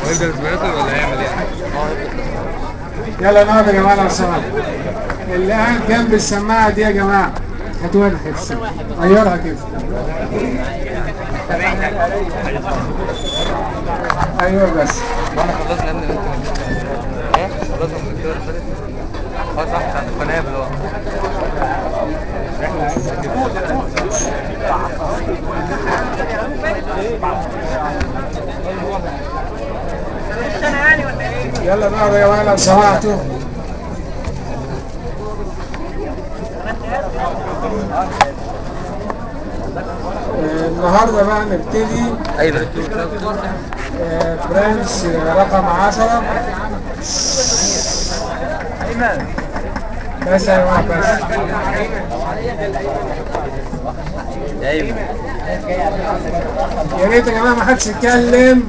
هيبدا ريسبيراتوري ولا هيعمل ايه؟ يلا نقعد يا جماعه لو سمحت اللي قاعد جنب السماعه دي يا جماعه هاتوا لنا حته السماعه غيرها كده ايوه بس وانا خلصنا يا ابني انت ايه؟ خلصنا من الدكتور اللي فاتت اه صح بتاعت القنابل اه يلا نقعد يا جماعه لو سمحتوا آه، النهارده بقى نبتدي ايوه آه، برانش رقم 10 بس يا جماعه بس ايوه يا ريت يا جماعه ما حدش يتكلم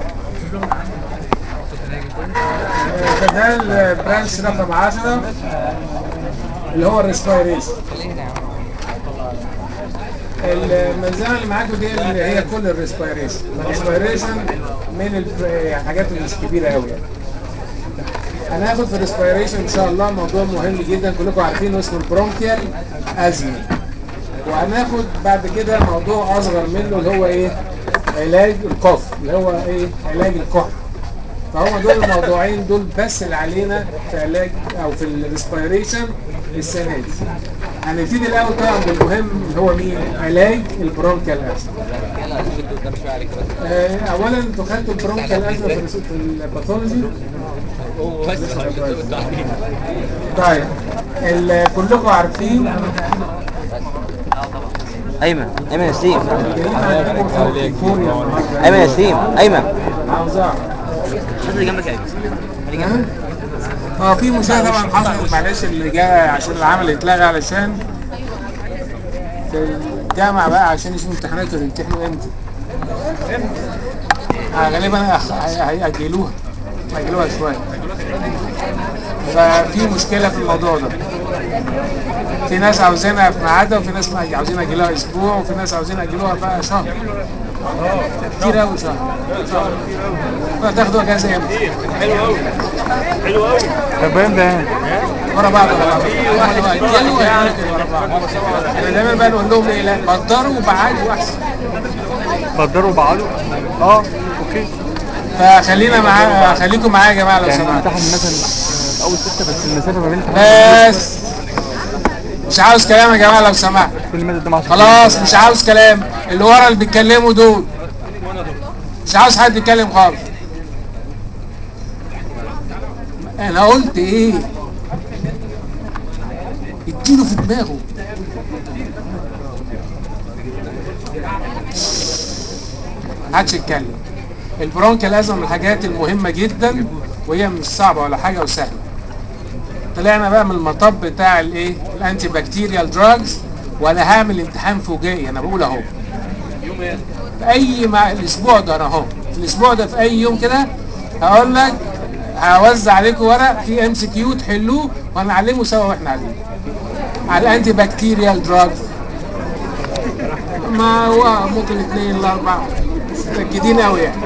آه، ده البرانش رقم 10 اللي هو الريسبيريشن المنظمه اللي معاكم دي اللي هي كل الريسبيريشن الريسبيريشن من الف- الحاجات اللي مش كبيره قوي يعني هناخد في الريسبيريشن ان شاء الله موضوع مهم جدا كلكم عارفينه اسمه البرونكيال ازمه وهناخد بعد كده موضوع اصغر منه اللي هو ايه علاج القف اللي هو ايه علاج الكحه فهم دول الموضوعين دول بس اللي علينا في علاج او في الريسبيريشن السنه دي هنبتدي الاول طبعا بالمهم اللي هو مين علاج البرونكيال ازمه يلا شد قدام شويه عليك بس آه، اولا انتوا خدتوا البرونكيال ازمه في الرس- في الباثولوجي هو بس طيب ال- كلكم عارفين ايمن ايمن يا سليم جايين عندكم في كوريا النهارده. ايمن يا سليم ايمن عاوز اعرف شوف اللي جنبك يا ايمن اه في مشاهدة طبعا حصلت معلش اللي جاء عشان العمل يتلغى علشان في الجامعة بقى عشان يشوفوا امتحانات ويمتحنوا امتى آه غالبا أخ- هي- هيأجلوها هيأجلوها شوية ففي مشكلة في الموضوع ده في ناس عاوزينها في ميعادها وفي ناس عاوزين يأجلوها أسبوع وفي ناس عاوزين يأجلوها بقى شهر كتير أوي شهر شهر فتاخدوا أجازة امتى؟ باين باين ورا بعض ورا بعض واحد واحد يلو يعملوا كده ورا بعض احنا دايما بقى نقول لهم ايه لا قدروا وبعدوا احسن قدروا بعضه اه اوكي فخلينا معاه خليكم معايا يا جماعه لو يعني سمحتوا امتحن مثلا اول سته بس المسافه ما بين بس مش عاوز كلام يا جماعه لو سمحت كل ماده قدام 10 خلاص مش عاوز كلام اللي ورا اللي بيتكلموا دول مش عاوز حد يتكلم خالص انا قلت ايه اديله في دماغه محدش يتكلم البرونكيال ازمه من الحاجات المهمه جدا وهي مش صعبه ولا حاجه وسهله طلعنا بقى من المطب بتاع الايه الانتي بكتيريال دراجز ولا هعمل امتحان فوجئي انا بقول اهو في اي مع الاسبوع ده انا اهو في الاسبوع ده في اي يوم كده هقول لك هوزع عليكم ورق في ام سي كيو تحلوه وهنعلمه سوا واحنا قاعدين على الانتي بكتيريال دراجز ما هو ممكن الاثنين الاربعه متاكدين قوي يعني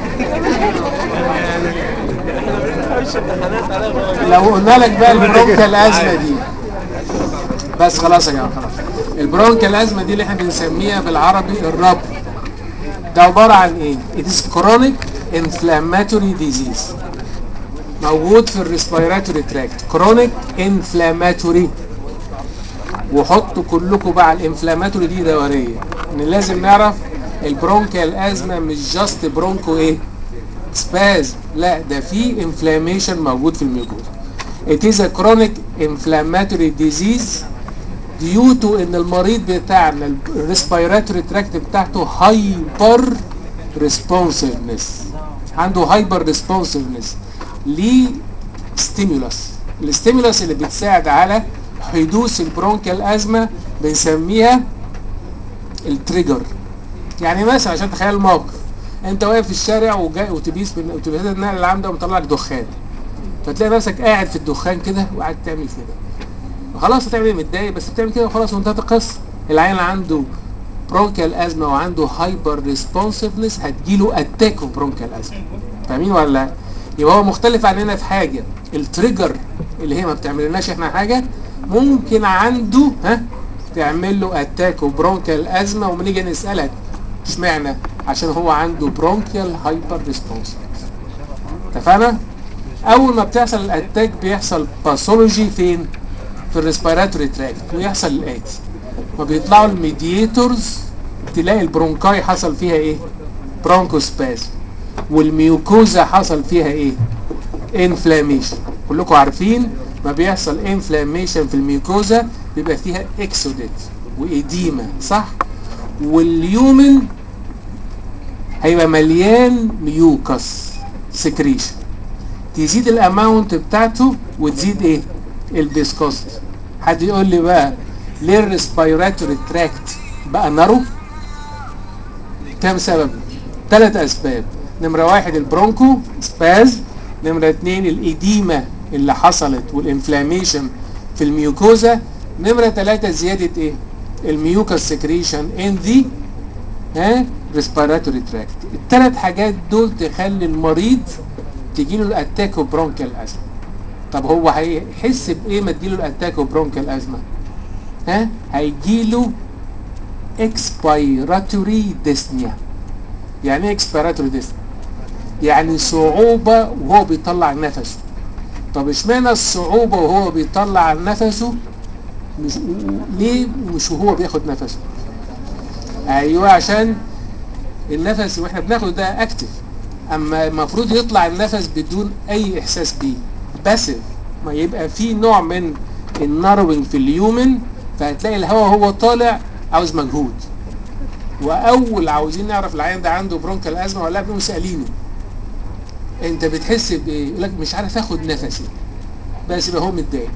لو قلنا لك بقى البرونكيال ازمه دي بس خلاص يا جماعه خلاص البرونكيال ازمه دي اللي احنا بنسميها بالعربي الربو ده عباره عن ايه؟ It is chronic inflammatory disease موجود في الريسبيراتوري تراكت كرونيك انفلاماتوري وحطوا كلكم بقى على الانفلاماتوري دي دوريه ان لازم نعرف البرونكيال ازمه مش جاست برونكو ايه سباز لا ده في انفلاميشن موجود في الميوكوزا it is a chronic inflammatory disease due to ان المريض بتاعنا الريسبيراتوري تراكت بتاعته هايبر ريسبونسفنس عنده هايبر ريسبونسفنس لستيمولس الستيمولس اللي بتساعد على حدوث البرونكيال ازمه بنسميها التريجر يعني مثلا عشان تخيل الموقف انت واقف في الشارع وجاي اتوبيس من اتوبيسات النقل العام ده ومطلع لك دخان فتلاقي نفسك قاعد في الدخان كده وقاعد تعمل كده خلاص هتعمل ايه متضايق بس بتعمل كده وخلاص وانتهت القصه العيان اللي عنده برونكيال ازمه وعنده هايبر ريسبونسفنس هتجيله اتاك اوف برونكيال ازمه فاهمين ولا لا يبقى هو مختلف عننا في حاجه التريجر اللي هي ما بتعملناش احنا حاجه ممكن عنده ها تعمل له اتاك وبرونكيال ازمه ونيجي نسالك اشمعنى عشان هو عنده برونكيال هايبر ريسبونس اتفقنا اول ما بتحصل الاتاك بيحصل باثولوجي فين في الريسبيراتوري تراكت ويحصل الاتي ما بيطلعوا الميدياتورز تلاقي البرونكاي حصل فيها ايه برونكوسباز والميوكوزا حصل فيها ايه انفلاميشن كلكم عارفين ما بيحصل انفلاميشن في الميوكوزا بيبقى فيها اكسوديت وايديما صح واليومن هيبقى مليان ميوكس سكريشن تزيد الاماونت بتاعته وتزيد ايه البيسكوست حد يقول لي بقى ليه الريسبيراتوري تراكت بقى نارو كام سبب ثلاث اسباب نمره واحد البرونكو سباز نمره اتنين الايديما اللي حصلت والانفلاميشن في الميوكوزا نمره ثلاثة زياده ايه الميوكس سكريشن ان ذي ها ريسبيراتوري تراكت الثلاث حاجات دول تخلي المريض تجيله الاتاك وبرونكال ازمه طب هو هيحس بايه ما تجيله الاتاك وبرونكال ازمه ها هيجيله اكسبيراتوري ديسنيا يعني ايه اكسبيراتوري ديسنيا يعني صعوبة وهو بيطلع نفسه طب اشمعنى الصعوبة وهو بيطلع نفسه مش ليه مش وهو بياخد نفسه ايوه عشان النفس واحنا بناخده ده اكتف اما المفروض يطلع النفس بدون اي احساس بيه باسف ما يبقى في نوع من الناروينج في اليومن فهتلاقي الهواء هو طالع عاوز مجهود واول عاوزين نعرف العيان ده عنده برونكال ازمه ولا لا بنقوم سالينه انت بتحس بايه يقول لك مش عارف اخد نفسي بس يبقى هو متضايق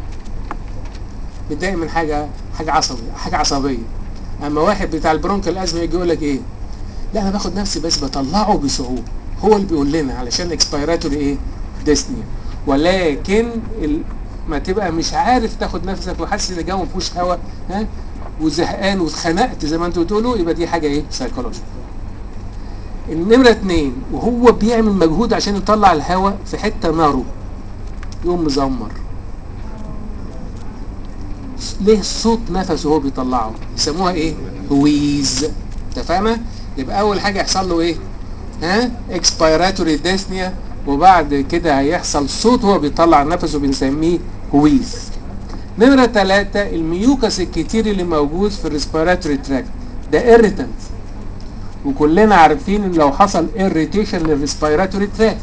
متضايق من حاجه حاجه عصبيه حاجه عصبيه اما واحد بتاع البرونكال ازمه يجي يقول لك ايه لا انا باخد نفسي بس بطلعه بصعوبه هو اللي بيقول لنا علشان اكسبيراتوري ايه ديسنيا ولكن ال... ما تبقى مش عارف تاخد نفسك وحاسس ان الجو ما فيهوش هواء ها وزهقان واتخنقت زي ما انتوا بتقولوا يبقى دي حاجه ايه سايكولوجي النمره اتنين وهو بيعمل مجهود عشان يطلع الهواء في حته ناره يقوم مزمر ليه صوت نفسه وهو بيطلعه يسموها ايه هويز انت فاهمه يبقى اول حاجه يحصل له ايه ها اكسبيراتوري ديسنيا وبعد كده هيحصل صوت وهو بيطلع نفسه بنسميه هويز نمرة ثلاثة الميوكس الكتير اللي موجود في الريسبيراتوري تراكت ده irritant وكلنا عارفين ان لو حصل irritation للريسبيراتوري تراكت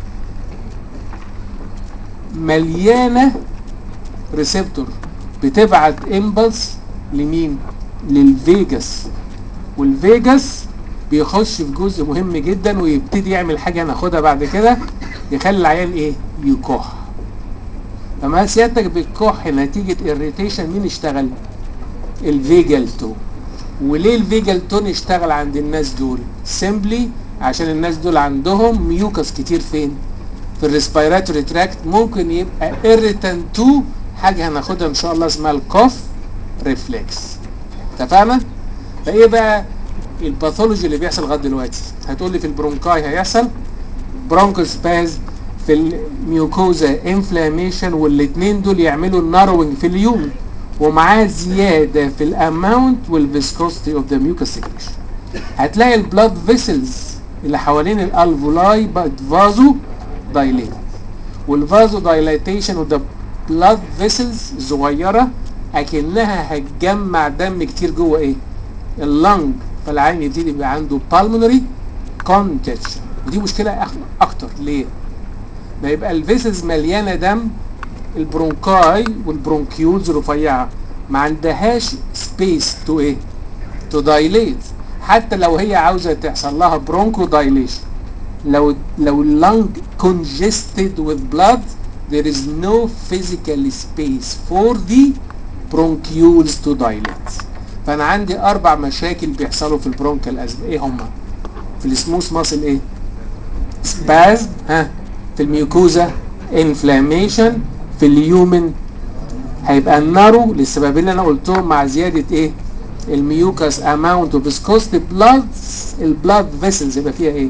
مليانة ريسبتور بتبعت امبلس لمين للفيجاس والفيجاس بيخش في جزء مهم جدا ويبتدي يعمل حاجه هناخدها بعد كده يخلي العيان ايه يكح فما سيادتك بتكح نتيجه اريتيشن مين اشتغل الفيجال تون وليه الفيجال تون اشتغل عند الناس دول سيمبلي عشان الناس دول عندهم ميوكس كتير فين في الريسبيراتوري تراكت ممكن يبقى irritant تو حاجه هناخدها ان شاء الله اسمها الكوف ريفلكس اتفقنا فايه بقى الباثولوجي اللي بيحصل لغايه دلوقتي هتقول لي في البرونكاي هيحصل برونكوسباز في الميوكوزا انفلاميشن والاثنين دول يعملوا الناروينج في اليوم ومعاه زياده في الاماونت والفيسكوستي اوف ذا ميوكس سكريشن هتلاقي البلاد فيسلز اللي حوالين الالفولاي بقت فازو دايليت والفازو دايليتيشن وذا بلاد فيسلز صغيره اكنها هتجمع دم كتير جوه ايه اللنج فالعين يبتدي يبقى عنده بالمونري كونجكشن ودي مشكله اكتر ليه ما يبقى الفيسز مليانه دم البرونكاي والبرونكيولز رفيعه ما عندهاش سبيس تو ايه تو دايليت حتى لو هي عاوزه تحصل لها برونكو دايليشن لو لو اللنج congested with blood there is no physical space for the bronchioles to dilate فانا عندي اربع مشاكل بيحصلوا في البرونكال ازمه ايه هما في السموث ماسل ايه سباز ها في الميوكوزا انفلاميشن في اليومن هيبقى النارو للسببين اللي انا قلتهم مع زياده ايه الميوكاس اماونت اوف فيسكوستي بلاد البلاد فيسلز يبقى فيها ايه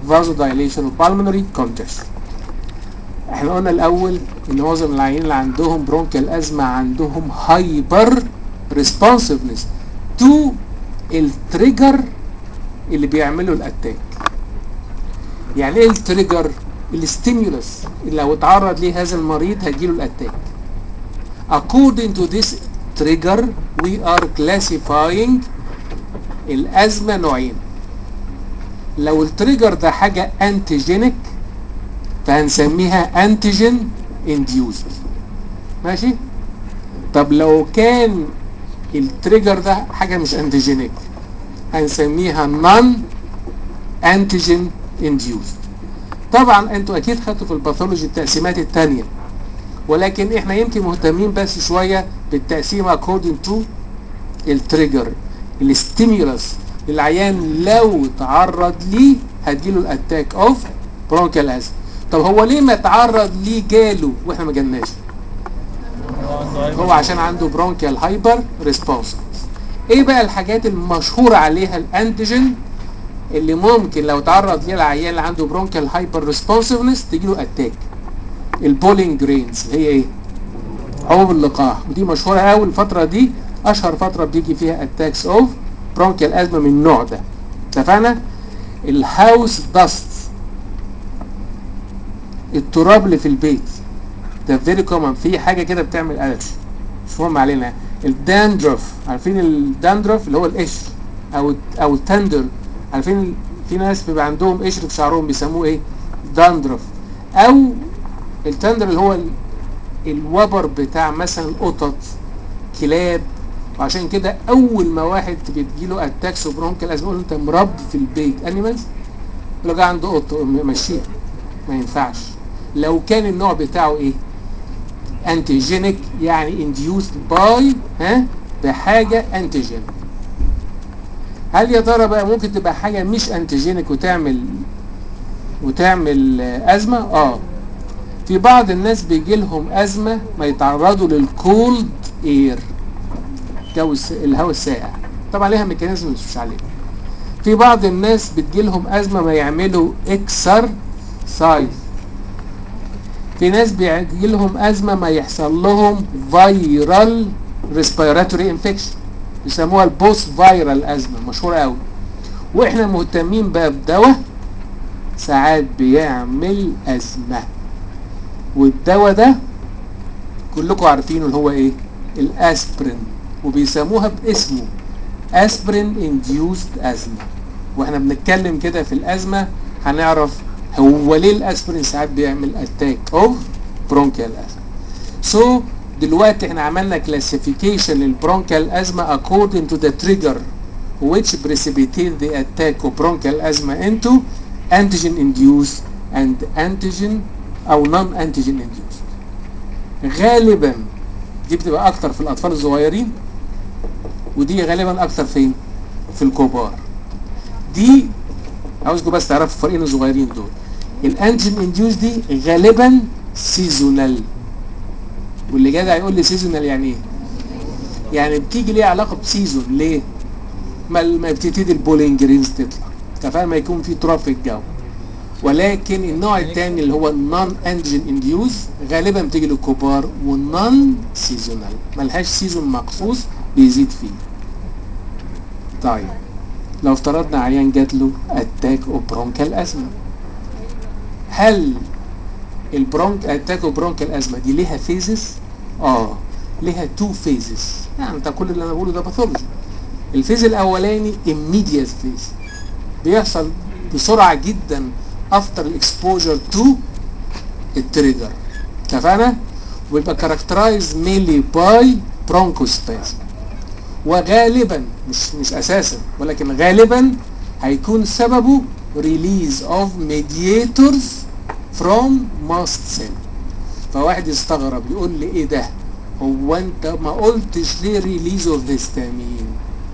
vasodilation وبالمونري congestion احنا قلنا الاول ان معظم العيانين اللي عندهم برونكيال ازمه عندهم هايبر ريسبونسفنس تو التريجر اللي بيعملوا الاتاك يعني ايه التريجر الستيمولس اللي لو اتعرض ليه هذا المريض هيجيله الاتاك according to this trigger we are classifying الازمه نوعين لو التريجر ده حاجه انتيجينيك فهنسميها انتيجين انديوزد ماشي طب لو كان التريجر ده حاجه مش انتيجينيك هنسميها نون انتيجين انديوزد طبعا انتوا اكيد خدتوا في الباثولوجي التقسيمات التانية ولكن احنا يمكن مهتمين بس شويه بالتقسيم according to التريجر الستيمولس العيان لو تعرض ليه هتجيله الاتاك اوف برونكيال ازمه طب هو ليه ما تعرض ليه جاله واحنا ما جالناش هو عشان عنده برونكيال هايبر ريسبونس ايه بقى الحاجات المشهوره عليها الانتيجين اللي ممكن لو تعرض ليه العيان اللي عنده برونكيال هايبر ريسبونسفنس تجيله اتاك البولينج جرينز هي ايه حبوب اللقاح ودي مشهوره قوي الفتره دي اشهر فتره بيجي فيها اتاكس اوف برونكيال ازمه من النوع ده اتفقنا الهاوس داست التراب اللي في البيت ده فيري كومن في حاجه كده بتعمل قلش مش مهم علينا الداندروف عارفين الداندروف اللي هو القشر او او التندر عارفين ال- في ناس بيبقى عندهم قشر في شعرهم بيسموه ايه داندروف او التندر اللي هو ال- الوبر بتاع مثلا القطط كلاب وعشان كده اول ما واحد بتجيله اتاكس وبرونكال ازمه يقول له انت مربي في البيت انيمالز لو جه عنده قطه مشيه ما ينفعش لو كان النوع بتاعه ايه انتيجينيك يعني انديوسد باي ها بحاجه انتيجين هل يا ترى بقى ممكن تبقى حاجه مش انتيجينيك وتعمل وتعمل آه، ازمه اه في بعض الناس بيجي لهم ازمه ما يتعرضوا للكولد اير جو الس- الهواء الساقع طبعا ليها ميكانيزم مش عليه في بعض الناس بتجي لهم ازمه ما يعملوا اكسر سايز في ناس بيجي لهم ازمه ما يحصل لهم فيرال ريسبيراتوري انفكشن بيسموها البوست فايرال ازمه مشهوره قوي واحنا مهتمين بقى بدواء ساعات بيعمل ازمه والدواء ده كلكم عارفينه اللي هو ايه الاسبرين وبيسموها باسمه اسبرين انديوسد ازمه واحنا بنتكلم كده في الازمه هنعرف هو ليه الاسبرين ساعات بيعمل اتاك اوف برونكيال ازمه سو دلوقتي احنا عملنا كلاسيفيكيشن للبرونكيال ازمه according to the trigger which precipitate the attack of bronchial asthma into antigen induced and antigen او non antigen induced غالبا دي بتبقى اكتر في الاطفال الصغيرين ودي غالبا اكتر فين في الكبار دي عاوزكم بس تعرفوا الفريقين الصغيرين دول الانتيجين انديوس دي غالبا سيزونال واللي جدع يقول لي سيزونال يعني ايه يعني بتيجي ليها علاقه بسيزون ليه ما ما بتبتدي البولينج جرينز تطلع كفايه ما يكون في تراب في الجو ولكن النوع الثاني اللي هو النون انجين انديوز غالبا بتيجي للكبار والنون سيزونال ملهاش سيزون مخصوص بيزيد فيه طيب لو افترضنا عيان جات له اتاك او برونكال ازمه هل البرونك اتاك او برونكال ازمه دي ليها فيزز اه ليها تو فيزز يعني ده كل اللي انا بقوله ده باثولوجي الفيز الاولاني immediate فيز بيحصل بسرعه جدا افتر الاكسبوجر تو التريجر اتفقنا ويبقى كاركترايز ميلي باي برونكوسبازم وغالبا مش مش اساسا ولكن غالبا هيكون سببه ريليز اوف ميدياتورز فروم ماست سيل فواحد يستغرب يقول لي ايه ده هو انت ما قلتش ليه ريليز اوف هيستامين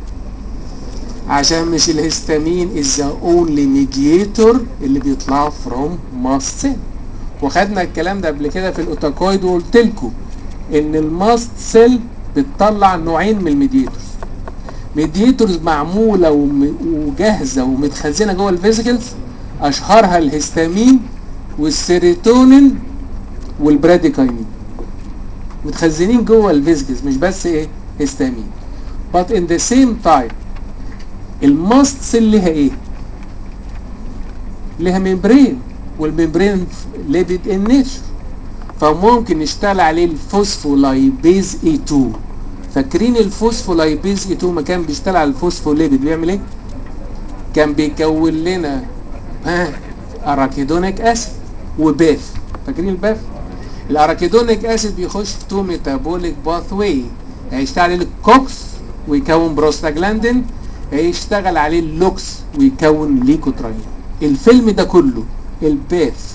عشان مش الهستامين از ذا اونلي ميدياتور اللي بيطلع فروم ماست سيل وخدنا الكلام ده قبل كده في الاوتاكويد وقلت لكم ان الماست سيل بتطلع نوعين من الميدياتورز ميدياتورز معموله وم- وجاهزه ومتخزنه جوه الفيزيكلز اشهرها الهستامين والسيروتونين والبراديكاينين متخزنين جوه الفيزجز مش بس ايه هستامين but in the same time الماست سيل ليها ايه ليها ممبرين والممبرين ليبيد ان نيتشر فممكن نشتغل عليه الفوسفولايبيز اي 2 فاكرين الفوسفولايبيز اي 2 ما كان بيشتغل على الفوسفوليبيد بيعمل ايه كان بيكون لنا ها اراكيدونيك اسيد وباث فاكرين الباث الاراكيدونيك اسيد بيخش في تو ميتابوليك باث واي هيشتغل عليه الكوكس ويكون بروستاجلاندين هيشتغل عليه اللوكس ويكون ليكوتراين الفيلم ده كله الباث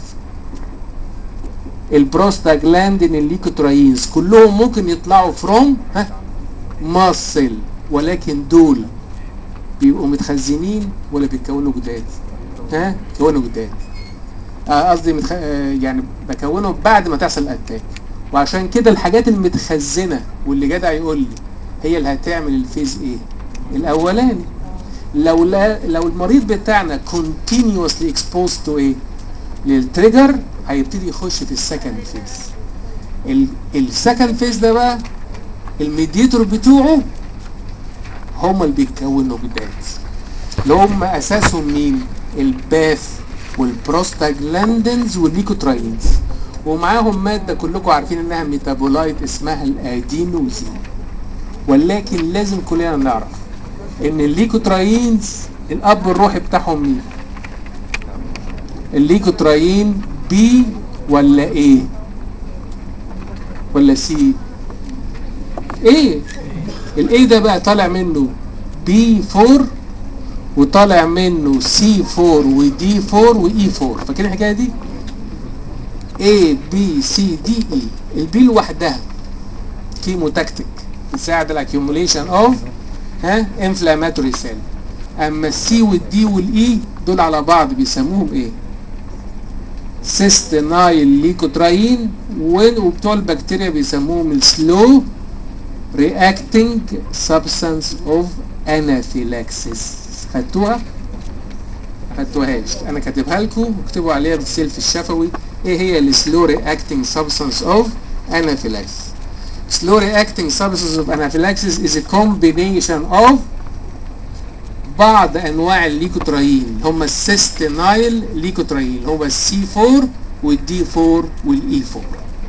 البروستاجلاندين الليكوتراينز كلهم ممكن يطلعوا فروم ها ماسل ولكن دول بيبقوا متخزنين ولا بيتكونوا جداد ها بيتكونوا جداد آه، قصدي متخ... آه، يعني بكونه بعد ما تحصل الاتاك وعشان كده الحاجات المتخزنه واللي جدع يقول لي هي اللي هتعمل الفيز ايه الاولاني لو لا لو المريض بتاعنا continuously exposed to ايه للتريجر هيبتدي يخش في السكند فيز السكند فيز ده بقى الميديتور بتوعه هم اللي بيتكونوا جداد اللي هم اساسهم مين الباث والبروستاجلاندينز والليكوتراينز ومعاهم ماده كلكم عارفين انها ميتابولايت اسمها الادينوزين ولكن لازم كلنا نعرف ان الليكوتراينز الاب الروحي بتاعهم مين الليكوتراين بي ولا ايه ولا سي ايه الايه ده بقى طالع منه بي 4 وطالع منه سي 4 ودي 4 واي 4 فاكرين الحكايه دي A B C D E البي لوحدها كيموتاكتيك يساعد الاكيوميليشن اوف ها انفلاماتوري سيل اما السي والدي والاي دول على بعض بيسموهم ايه سيستينايل ليكوتراين وبتوع البكتيريا بيسموهم السلو reacting substance of anaphylaxis خدتوها؟ خدتوهاش انا كاتبها لكم واكتبوا عليها بالسيلف الشفوي ايه هي السلو reacting substance of anaphylaxis slow reacting substance of anaphylaxis is a combination of بعض انواع الليكوترايين هم السيستينايل ليكوترايين هو السي 4 والدي 4 والاي 4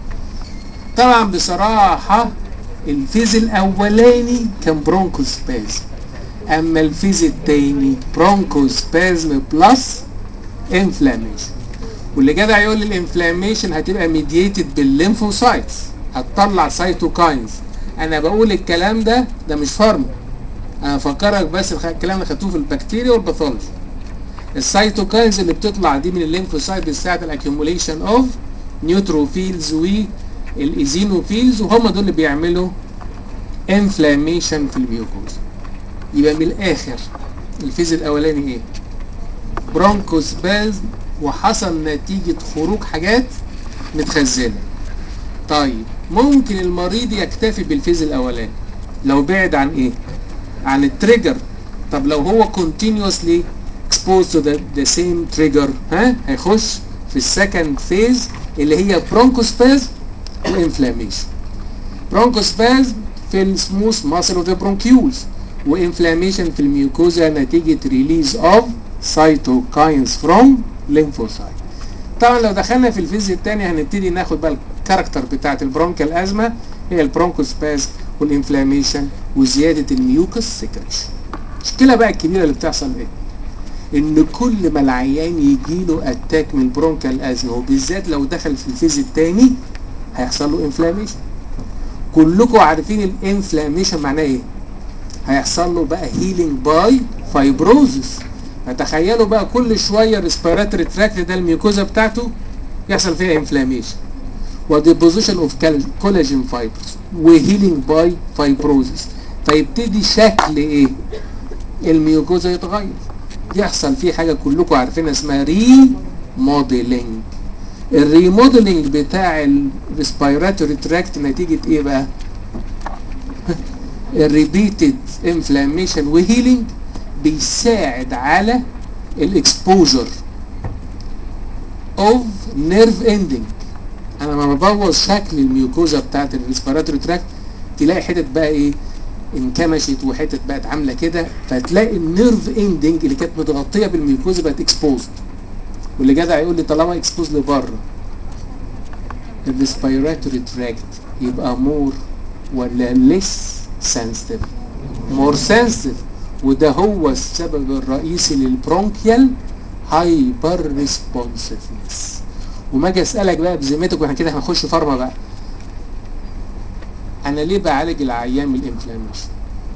طبعا بصراحة الفيز الاولاني كان برونكوسبازم اما الفيز التاني برونكوسبازم بلس انفلاميشن واللي جدع يقول لي الانفلاميشن هتبقى ميدييتد بالليمفوسايتس هتطلع سايتوكاينز انا بقول الكلام ده ده مش فارما انا افكرك بس الخ- الكلام اللي خدتوه في البكتيريا والباثولوجي السايتوكاينز اللي بتطلع دي من الليمفوسايت بتساعد الاكيوميليشن اوف نيوتروفيلز والايزينوفيلز وهم دول اللي بيعملوا انفلاميشن في الميوكوز يبقى من الاخر الفيز الاولاني ايه برونكوسبازم وحصل نتيجة خروج حاجات متخزنة طيب ممكن المريض يكتفي بالفيز الاولاني لو بعد عن ايه عن التريجر طب لو هو continuously exposed to the, the same trigger ها هيخش في السكند فيز اللي هي برونكوسبازم وانفلاميشن برونكوسبازم في السموث ماسل اوف ذا برونكيولز وانفلاميشن في الميوكوزا نتيجة ريليز اوف سايتوكاينز فروم lymphocyte طبعا لو دخلنا في الفيز الثاني هنبتدي ناخد بقى الكاركتر بتاعت البرونكال ازمه هي البرونكوسباز والانفلاميشن وزياده الميوكس سكريشن المشكله بقى الكبيره اللي بتحصل ايه ان كل ما العيان يجي له اتاك من البرونكال ازمه وبالذات لو دخل في الفيز الثاني هيحصل له انفلاميشن كلكم عارفين الانفلاميشن معناه ايه هيحصل له بقى هيلينج باي فايبروزس فتخيلوا بقى كل شويه الريسبيراتوري تراكت ده الميوكوزا بتاعته يحصل فيها انفلاميشن وديبوزيشن اوف كولاجين فايبرز وهيلينج باي فايبروزس فيبتدي شكل ايه الميوكوزا يتغير يحصل فيه حاجه كلكم عارفينها اسمها ري موديلنج الريموديلنج بتاع الريسبيراتوري تراكت نتيجه ايه بقى الريبيتد انفلاميشن وهيلينج بيساعد على الاكسبوجر اوف نيرف اندنج انا لما ببوظ شكل الميوكوزا بتاعت الريسبيراتوري تراكت تلاقي حتت بقى ايه انكمشت وحتت بقت عامله كده فتلاقي النيرف اندنج اللي كانت متغطيه بالميوكوزا بقت اكسبوزد واللي جدع يقول لي طالما اكسبوز لبره الريسبيراتوري تراكت يبقى مور ولا ليس سنسيتيف مور سنسيتيف وده هو السبب الرئيسي للبرونكيال هايبر ريسبونسفنس وما اجي اسالك بقى بذمتك واحنا كده هنخش فارما بقى انا ليه بعالج العيان من الانفلاميشن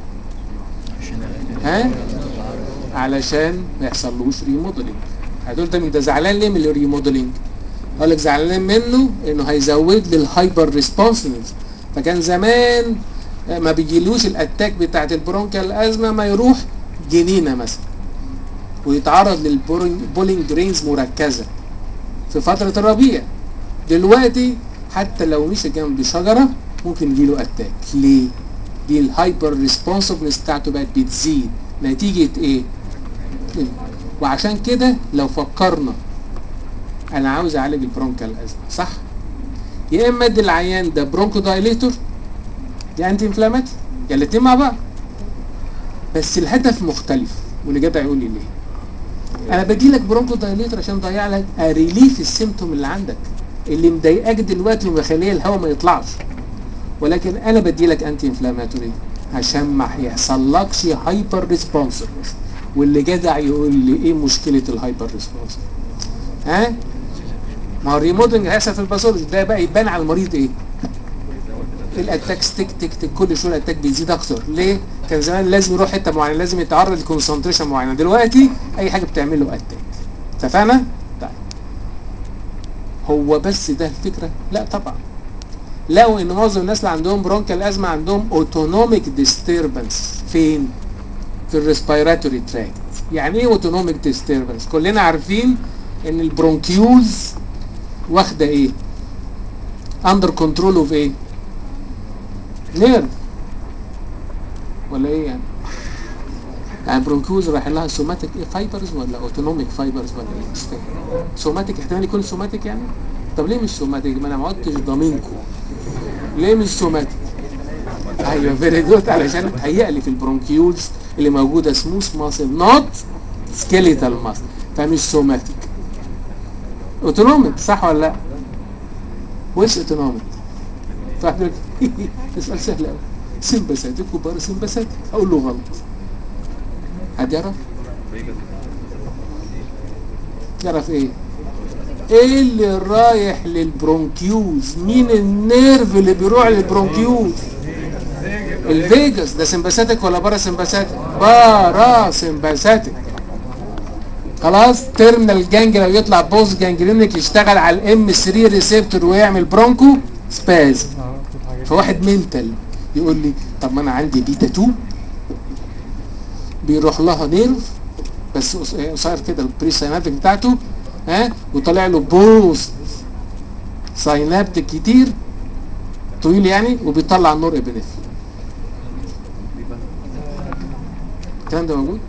ها علشان ما يحصلوش ريموديلنج هتقول طب انت زعلان ليه من الريموديلنج اقول لك زعلان منه انه هيزود لي الهايبر ريسبونسفنس فكان زمان ما بيجيلوش الاتاك بتاعت البرونكيال ازمه ما يروح جنينه مثلا ويتعرض للبولينج درينز مركزه في فتره الربيع دلوقتي حتى لو مشي جنب شجره ممكن يجيله اتاك ليه؟ دي الهايبر ريسبونسفنس بتاعته بقت بتزيد نتيجه ايه؟ وعشان كده لو فكرنا انا عاوز اعالج البرونكال ازمه صح؟ يا اما ادي العيان ده برونكو دايليتور يا انتي انفلاماتي يا الاتنين مع بعض بس الهدف مختلف واللي جدع يقول لي ليه انا بدي لك برونكو دايليتور عشان اضيع لك اريليف السيمتوم اللي عندك اللي مضايقاك دلوقتي ومخليه الهواء ما يطلعش ولكن انا بدي لك انتي انفلاماتوري عشان ما يحصلكش هايبر ريسبونسفنس واللي جدع يقول لي ايه مشكله الهايبر ريسبونسفنس ها ما هو الريمودنج هيحصل في الباثولوجي ده بقى يبان على المريض ايه الاتاكس تك تك تك كل شويه الاتاك بيزيد اكتر ليه كان زمان لازم يروح حته معينه لازم يتعرض لكونسنتريشن معينه دلوقتي اي حاجه بتعمل له اتاك اتفقنا طيب هو بس ده الفكره لا طبعا لقوا ان معظم الناس اللي عندهم برونكال ازمه عندهم اوتونوميك ديستربنس فين في الريسبيراتوري تراكت يعني ايه اوتونوميك ديستربنس كلنا عارفين ان البرونكيولز واخده ايه اندر كنترول اوف ايه نيرف ولا ايه يعني يعني برونكيوز رايح لها سوماتيك ايه فايبرز ولا اوتونوميك فايبرز ولا ايه مش فاهم سوماتيك احتمال يكون سوماتيك يعني طب ليه مش سوماتيك ما انا ما عدتش ضامنكم ليه مش سوماتيك ايوه فيري جود علشان تهيأ لي في البرونكيولز اللي موجوده سموث ماسل نوت سكيليتال ماسل فمش سوماتيك اوتونوميك صح ولا لا وش اوتونوميك فاهم السؤال سهل قوي سمباساتيك وبارا سمباساتيك اقول له غلط حد يعرف يعرف ايه ايه اللي رايح للبرونكيوز مين النيرف اللي بيروح للبرونكيوز الفيجاس ده سمباساتيك ولا بارا سمباساتيك بارا سمباساتيك خلاص تيرمينال جانجل لو يطلع بوز جانجلينك يشتغل على الام 3 ريسبتور ويعمل برونكو سباز فواحد منتل يقول لي طب ما انا عندي بيتا 2 بيروح لها نيرف بس قصير كده البري ساينابتيك بتاعته ها وطلع له بوست ساينابتيك كتير طويل يعني وبيطلع النور ابنفرين الكلام ده موجود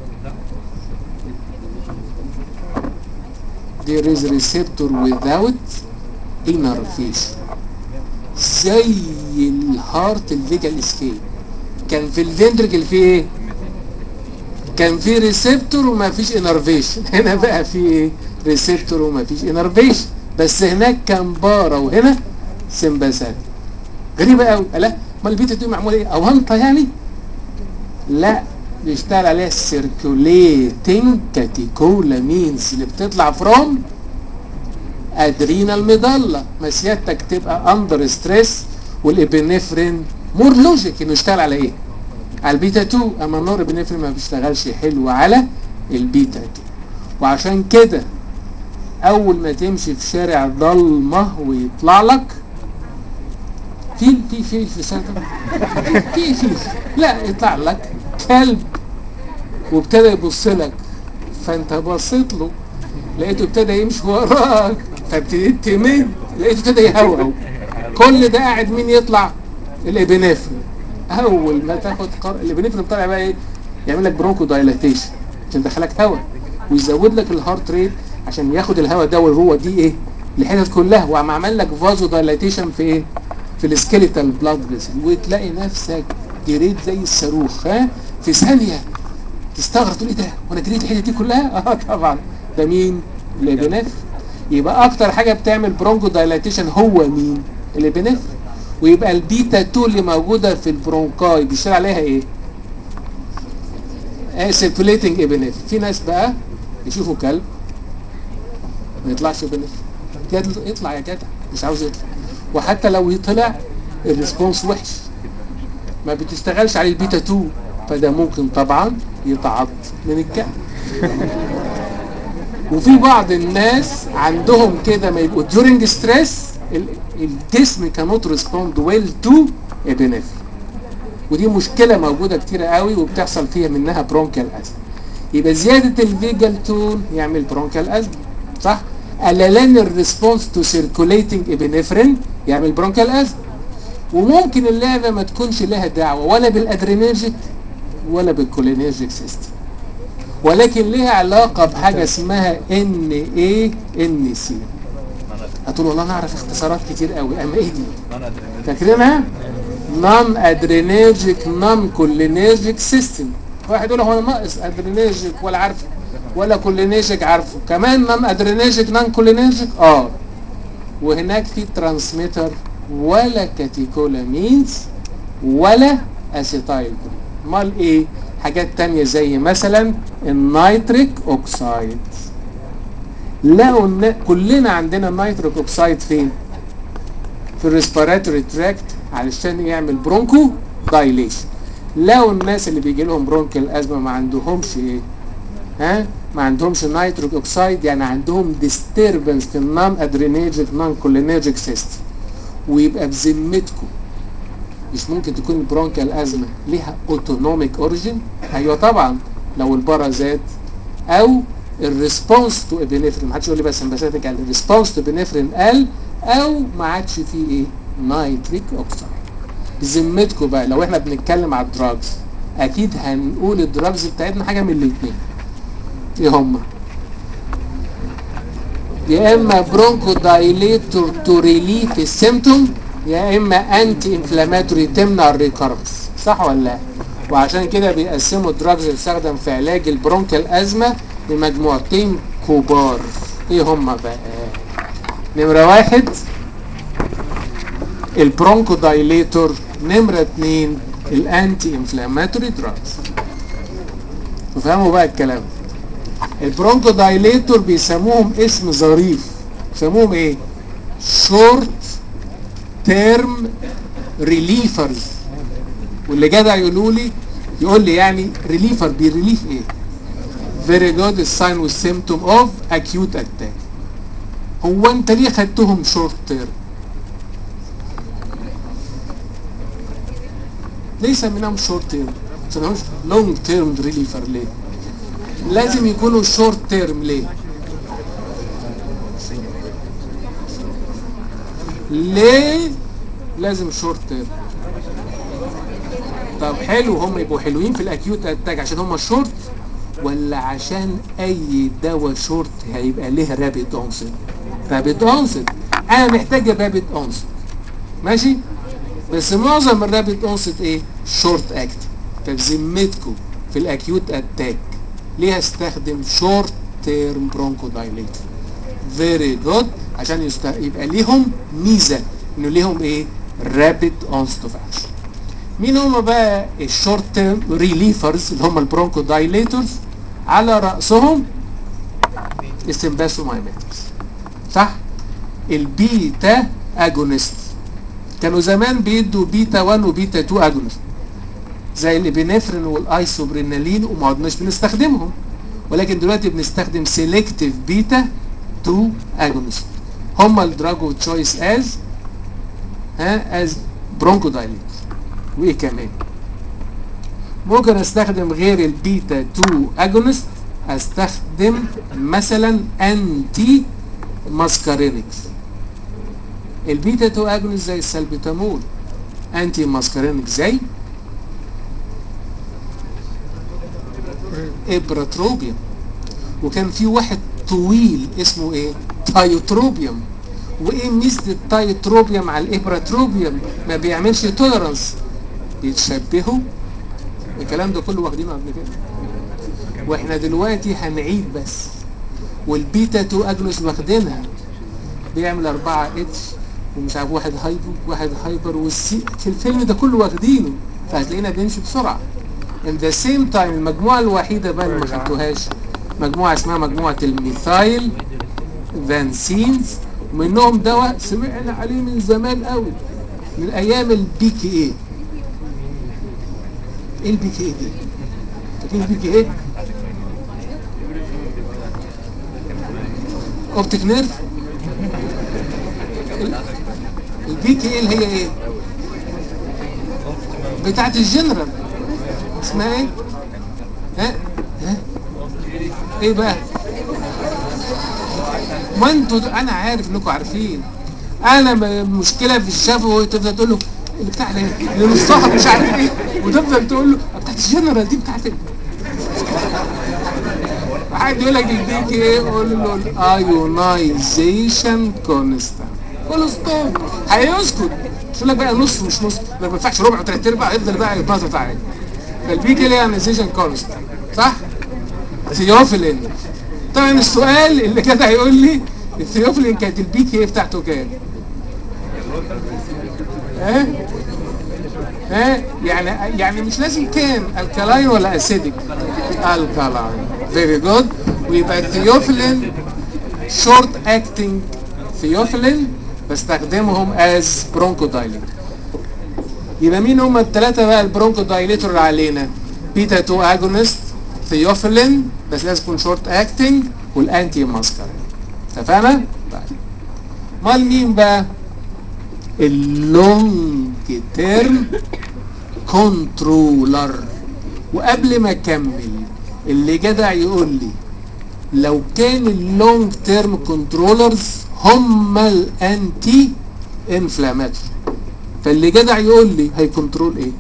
there is receptor without innervation زي الهارت الفيجال اسكيب كان في الفنتركل في ايه كان في ريسبتور وما فيش انرفيشن هنا بقى في ايه ريسبتور وما فيش انرفيشن بس هناك كان بارا وهنا سمباسات غريبه قوي لا امال البيتا دي معموله ايه اوانطه يعني لا بيشتغل عليها السيركوليتنج كاتيكولامينز اللي بتطلع فروم ادرينال ميدالا ما سيادتك تبقى اندر ستريس والابنفرين مور لوجيك انه يشتغل على ايه؟ على البيتا 2 اما النور ابنفرين ما بيشتغلش حلو على البيتا 2 وعشان كده اول ما تمشي في شارع ضلمه ويطلع لك في في في في سنة في في لا يطلع لك كلب وابتدى يبص لك فانت بصيت له لقيته ابتدى يمشي وراك فابتديت تمد لقيته ابتدى يهوهو كل ده قاعد مين يطلع الابنفرين اول ما تاخد قر... الابنفرين طالع بقى ايه يعمل لك برونكو دايلاتيشن عشان يدخلك هواء ويزود لك الهارت ريت عشان ياخد الهواء ده وهو دي ايه الحتت كلها وعم عمل لك فازو دايلاتيشن في ايه في السكيليتال بلاد فيسل وتلاقي نفسك جريت زي الصاروخ ها في ثانيه تستغرب تقول ايه ده وانا جريت الحته دي كلها اه طبعا ده مين الابنفرين يبقى اكتر حاجه بتعمل برونكو دايلاتيشن هو مين الابنفرين ويبقى البيتا 2 اللي موجوده في البرونكاي بيشتغل عليها ايه سيركوليتنج ابنفرين في ناس بقى يشوفوا كلب ما يطلعش ابنفرين جد- يطلع يا جدع مش عاوز يطلع وحتى لو يطلع الريسبونس وحش ما بتشتغلش على البيتا 2 فده ممكن طبعا يتعض من الكلب وفي بعض الناس عندهم كده ما يبقوا during stress ال- الجسم cannot respond well to epinephrine ودي مشكلة موجودة كتيرة قوي وبتحصل فيها منها برونكال أزمة يبقى زيادة الفيجال تون يعمل برونكال أزمة صح؟ قللان الريسبونس تو سيركوليتنج ابنفرين يعمل برونكال أزمة وممكن اللعبة ما تكونش لها دعوة ولا بالادرينرجيك ولا بالكولينرجيك سيستم ولكن ليها علاقة بحاجة اسمها ان اي ان سي هتقول والله انا اعرف اختصارات كتير قوي اما ايه دي فاكرينها نون ادرينرجيك نون كولينرجيك سيستم واحد يقول هو انا ناقص ادرينرجيك ولا عارفه ولا كولينرجيك عارفه كمان نون ادرينرجيك نون كولينرجيك اه وهناك في ترانسميتر ولا كاتيكولامينز ولا اسيتايل امال ايه حاجات تانية زي مثلا النيتريك اوكسايد لقوا ان كلنا عندنا النيتريك اوكسايد فين في الريسبيراتوري تراكت علشان يعمل برونكو دايليشن لقوا الناس اللي بيجي لهم برونكال ازمه ما عندهمش ايه ها ما عندهمش نيتريك اوكسايد يعني عندهم ديستربنس في النون ادرينيرجيك نون كولينرجيك سيستم ويبقى بذمتكم مش ممكن تكون البرونكال ازمه ليها اوتونوميك اوريجين ايوه طبعا لو البارا زاد او الريسبونس تو ابنفرين ما حدش يقول لي بس امباساتيك قال الريسبونس تو ابنفرين قل او ما عادش فيه ايه نايتريك اوكسايد بذمتكم بقى لو احنا بنتكلم على الدراجز اكيد هنقول الدراجز بتاعتنا حاجه من الاثنين ايه هما يا اما برونكو دايليتور تو ريليف السيمتوم يا اما انتي انفلاماتوري تمنع الريكارنس صح ولا لا وعشان كده بيقسموا الدراجز اللي بتستخدم في علاج البرونكال ازمه لمجموعتين كبار ايه هما بقى نمره واحد البرونكو دايليتور نمره اتنين الانتي انفلاماتوري دراجز تفهموا بقى الكلام البرونكو دايليتور بيسموهم اسم ظريف بيسموهم ايه شورت تيرم ريليفرز واللي جدع يقولوا لي يقول لي يعني ريليفر بيريليف ايه very good sign with symptom of acute attack هو انت ليه خدتهم شورت تيرم ليه سميناهم شورت تيرم سميناهمش لونج تيرم ريليفر ليه لازم يكونوا شورت تيرم ليه ليه لازم شورت تيرم طب حلو هم يبقوا حلوين في الاكيوت اتاك عشان هم شورت ولا عشان اي دواء شورت هيبقى ليه رابيد اونست رابيد اونست انا محتاج الرابيد اونست ماشي بس معظم الرابيد اونست ايه شورت اكت فبذمتكم في الاكيوت اتاك ليه استخدم شورت تيرم برونكو دايليتور فيري جود عشان يست... يبقى ليهم ميزه انه ليهم ايه رابيد اونست اوف اكشن مين هم بقى الشورت تيرم ريليفرز اللي هم البرونكو دايليتورز على راسهم السمباسومايماتكس صح البيتا اجونست كانوا زمان بيدوا بيتا 1 وبيتا 2 اجونست زي الابنفرين والايسوبرينالين وما عدناش بنستخدمهم ولكن دلوقتي بنستخدم سيلكتيف بيتا 2 اجونست هم الدراج اوف تشويس از ها از برونكو دايليتور وايه كمان ممكن استخدم غير البيتا 2 اجونست استخدم مثلا انتي ماسكارينكس البيتا 2 اجونست زي السلبيتامول انتي ماسكارينكس زي ابراتروبيا وكان في واحد طويل اسمه ايه تايوتروبيوم وايه ميزه التايوتروبيوم على الابراتروبيوم ما بيعملش توليرانس بيتشبهوا الكلام ده كله واخدينه قبل كده واحنا دلوقتي هنعيد بس والبيتا 2 اجنوس واخدينها بيعمل 4 اتش ومش عارف واحد هايبو واحد هايبر والسي في الفيلم ده كله واخدينه فهتلاقينا بنمشي بسرعه in the same time المجموعه الوحيده بقى اللي ما خدتوهاش مجموعه اسمها مجموعه الميثايل فانسينز ومنهم دواء سمعنا عليه من زمان قوي من ايام البي كي ايه ايه البي كي ايه دي؟ فاكرين البي كي ايه؟ اوبتيك نيرف البي كي ايه اللي هي ايه؟ بتاعت الجنرال اسمها ايه؟ ها؟ ها؟ ايه بقى؟ ما انتوا د- انا عارف انكم عارفين انا م- المشكله في الشفوي تفضل تقول له اللي بتاع اللي اللي مش صاحب مش عارف ايه وتفضل تقول له بتاعت الجنرال دي بتاعت ال- حد يقول لك البيك ايه قول له الايونايزيشن كونستانت قول له ستوب هيسكت مش يقول لك بقى نص مش نص ما ينفعش ربع وثلاث ارباع يفضل بقى يتنطط عليك فالبيك ايه الايونايزيشن كونستانت صح؟ ثيوفيلين طبعا السؤال اللي كده هيقول لي الثيوفيلين كانت البيك ايه بتاعته كام؟ ها؟ ها؟ يعني يعني مش لازم كام الكالاين ولا اسيدك؟ الكالاين فيري جود ويبقى الثيوفيلين شورت اكتنج ثيوفيلين بستخدمهم از برونكو دايليتور يبقى مين هم الثلاثه بقى البرونكو دايليتور اللي علينا؟ بيتا 2 اجونست ثيوفيلين بس لازم يكون شورت اكتنج والانتي ماسكر اتفقنا؟ طيب امال مين بقى؟ اللونج تيرم كنترولر وقبل ما اكمل اللي جدع يقول لي لو كان اللونج تيرم كنترولرز هم الانتي انفلاماتوري فاللي جدع يقول لي هيكنترول ايه؟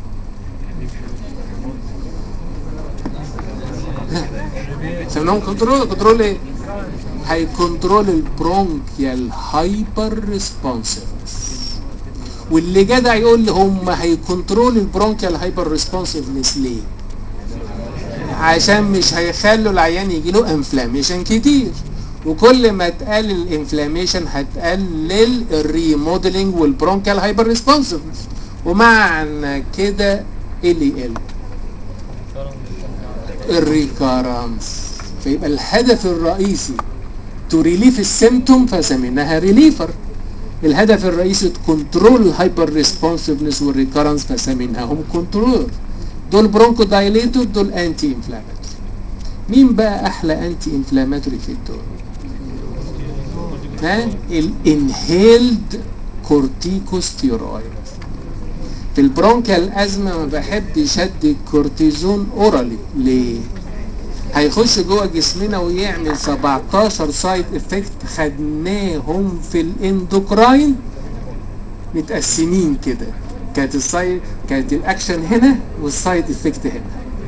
سميناهم كنترول كنترول ايه؟ هيكنترول البرونكيال هايبر ريسبونسفنس واللي جدع يقول لي هم هيكنترول البرونكيال هايبر ريسبونسفنس ليه؟ عشان مش هيخلوا العيان يجي له انفلاميشن كتير وكل ما تقلل الانفلاميشن هتقلل الريموديلنج والبرونكيال هايبر ريسبونسفنس ومعنى كده ايه اللي يقل؟ الريكارنس فيبقى الهدف الرئيسي تو ريليف السيمتوم فسميناها ريليفر الهدف الرئيسي كنترول الهايبر ريسبونسفنس والريكارنس فسميناهم كنترول دول برونكو دايليتور دول انتي انفلاماتوري مين بقى احلى انتي انفلاماتوري في الدول ها الانهيلد كورتيكوستيرويد في البرونكيال ازمه ما بحبش ادي الكورتيزون اورالي ليه هيخش جوه جسمنا ويعمل 17 سايد افكت خدناهم في الاندوكراين متقسمين كده كانت السايد كانت الاكشن هنا والسايد افكت هنا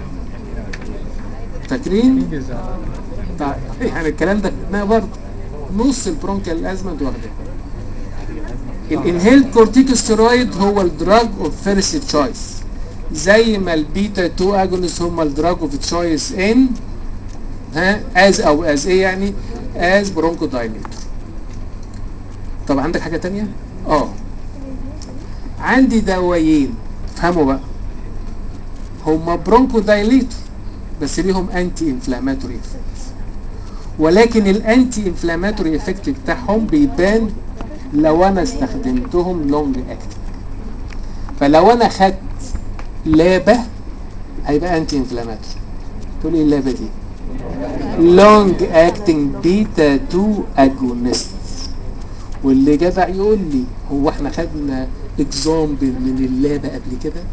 فاكرين؟ طيب يعني الكلام ده خدناه برضه نص البرونكيال الازمه انتوا واخدينها الانهيلد كورتيكوستيرويد هو الدراج اوف فيرست تشويس زي ما البيتا 2 اجونست هم الدراج اوف تشويس ان ها از او از ايه يعني از برونكو دايليتور طب عندك حاجه تانية اه عندي دوايين فهموا بقى هما برونكو دايليتور بس ليهم انتي انفلاماتوري افكت ولكن الانتي انفلاماتوري افكت بتاعهم بيبان لو انا استخدمتهم لونج اكتنج فلو انا خدت لابه هيبقى انتي انفلاماتوري تقول ايه اللابه دي لونج اكتنج بيتا 2 اجونست واللي جدع يقول لي هو احنا خدنا اكزامبل من اللابه قبل كده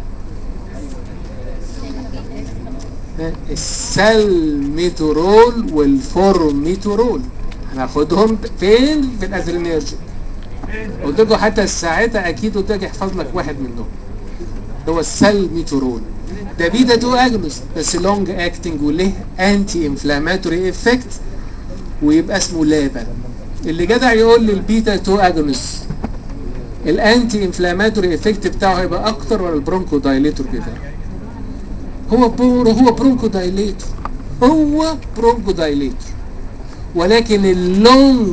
السالميتورول والفورميتورول هناخدهم فين في الادرينيرجيك قلت لكم حتى ساعتها اكيد قلت لك احفظ لك واحد منهم هو السالميتورول ده بيتا 2 اجنس بس لونج اكتنج وليه انتي انفلاماتوري افكت ويبقى اسمه لابا اللي جدع يقول لي البيتا 2 اجونست الانتي انفلاماتوري افكت بتاعه هيبقى اكتر ولا البرونكو دايليتور بتاعه هو برو هو برونكو دايليتور هو برونكو دايليتور ولكن اللونج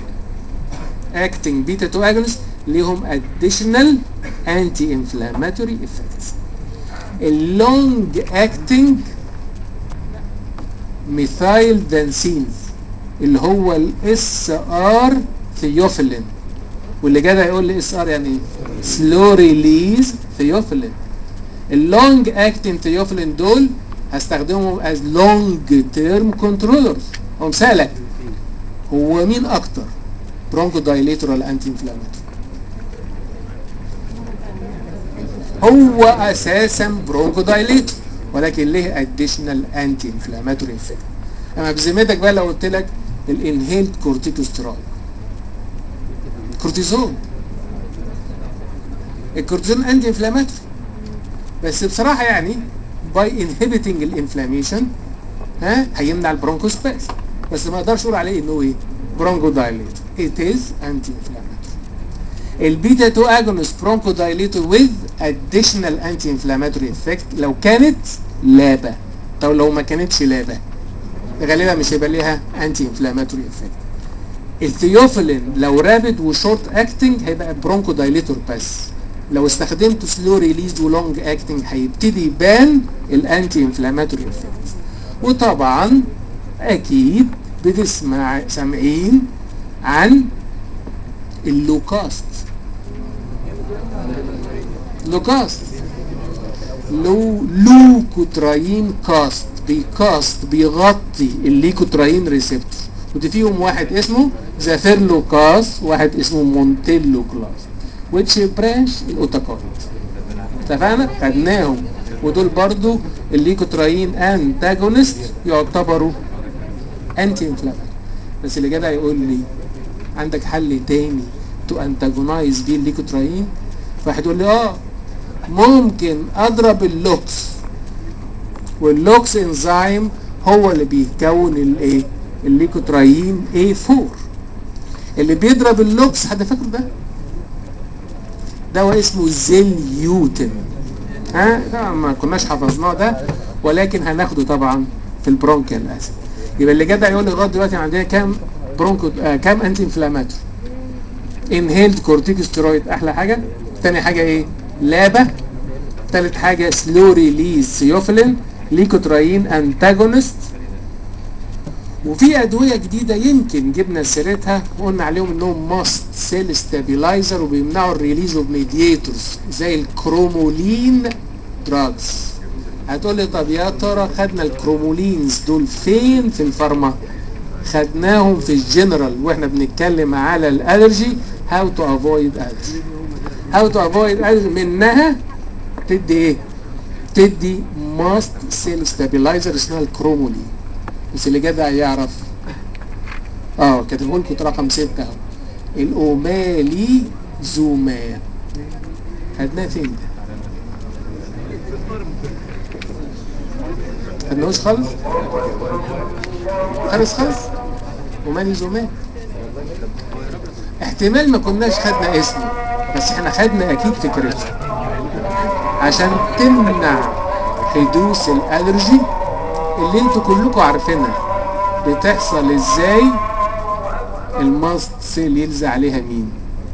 اكتنج بيتا 2 اجونست ليهم اديشنال انتي انفلاماتوري افكتس اللونج اكتنج ميثايل دانسينز اللي هو الاس ار ثيوفيلين واللي جدع يقول لي اس ار يعني ايه سلو ريليز ثيوفيلين اللونج اكتنج ثيوفيلين دول هستخدمهم از لونج تيرم كنترولرز هو مسالك هو مين اكتر برونكو دايليتور ولا انتي انفلاماتوري هو اساسا برونكو دايليتور ولكن ليه اديشنال انتي انفلاماتوري افكت اما بذمتك بقى لو قلت لك الانهيلد كورتيكوستيرويد كورتيزون الكورتيزون انتي انفلاماتوري بس بصراحه يعني باي انهبيتنج الانفلاميشن ها هيمنع البرونكوسباس بس ما اقدرش اقول عليه انه ايه برونكو دايليتور ات از انتي انفلاماتوري البيتا 2 اجونست برونكو دايليتور وذ اديشنال انتي انفلاماتوري افكت لو كانت لابا طب لو ما كانتش لابا غالبا مش هيبقى ليها انتي انفلاماتوري افكت الثيوفيلين لو رابد وشورت اكتنج هيبقى برونكو دايليتور بس لو استخدمته سلو ريليز ولونج اكتنج هيبتدي يبان الانتي انفلاماتوري افكت وطبعا اكيد بتسمع سامعين عن اللوكاست لوكاست لو لوكوتراين كاست بيكاست بيغطي الليكوتراين ريسبتور ودي فيهم واحد اسمه زافيرلو كاس واحد اسمه مونتيلو كلاس ويتش برانش الاوتاكويد اتفقنا خدناهم ودول برضو الليكوتراين انتاجونست يعتبروا انتي انفلاماتوري بس اللي جدع يقول لي عندك حل تاني تو انتاجونايز بيه الليكوتراين فواحد يقول لي اه ممكن اضرب اللوكس واللوكس انزيم هو اللي بيكون الايه الليكوتراين A4 اللي بيضرب اللوكس حد فاكره ده دواء اسمه زيليوتن ها ده ما كناش حفظناه ده ولكن هناخده طبعا في البرونكيال اسيد يبقى اللي جدع يقول لي لغايه دلوقتي عندنا كام برونكو آه كام انتي انفلاماتوري انهيلد كورتيكوستيرويد احلى حاجه تاني حاجه ايه لابا تالت حاجه سلو ريليز سيوفيلين ليكوتراين انتاجونست وفي ادويه جديده يمكن جبنا سيرتها وقلنا عليهم انهم ماست سيل ستابيلايزر وبيمنعوا الريليز اوف ميدياتورز زي الكرومولين دراجز هتقول لي طب يا ترى خدنا الكرومولينز دول فين في الفارما خدناهم في الجنرال واحنا بنتكلم على الالرجي هاو تو افويد الرجي هاو تو افويد الرجي منها تدي ايه تدي ماست سيل ستابيلايزر اسمها الكرومولين بس اللي جدع يعرف اه كاتبه لكم رقم 6 اهو الاومالي زوماب خدناه فين ده؟ خدناهوش خالص؟ خالص خالص؟ اومالي زوماب احتمال ما كناش خدنا اسمه بس احنا خدنا اكيد فكرته عشان تمنع حدوث الالرجي اللي انتوا كلكم عارفينها بتحصل ازاي الماست سيل يلزق عليها مين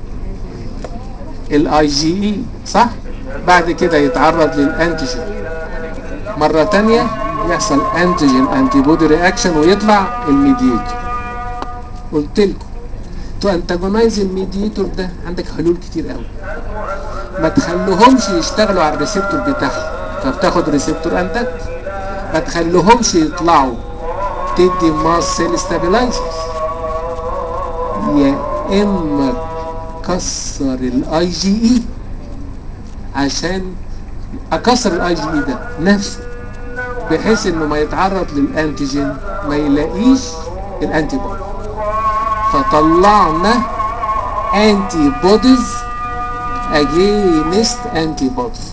الاي جي اي صح بعد كده يتعرض للانتيجين مرة تانية يحصل انتيجين انتي بودي رياكشن ويطلع الميديتور قلت لكم تو انتاجونايز الميديتور ده عندك حلول كتير قوي ما تخلوهمش يشتغلوا على الريسبتور بتاعهم فبتاخد ريسبتور انتاج ما تخلوهمش يطلعوا تدي ماس سيل ستابيلايزرز يا اما كسر الاي جي اي عشان اكسر الاي جي اي ده نفسه بحيث انه ما يتعرض للانتيجين ما يلاقيش الانتي بودي فطلعنا انتي بوديز اجينست انتي بوديز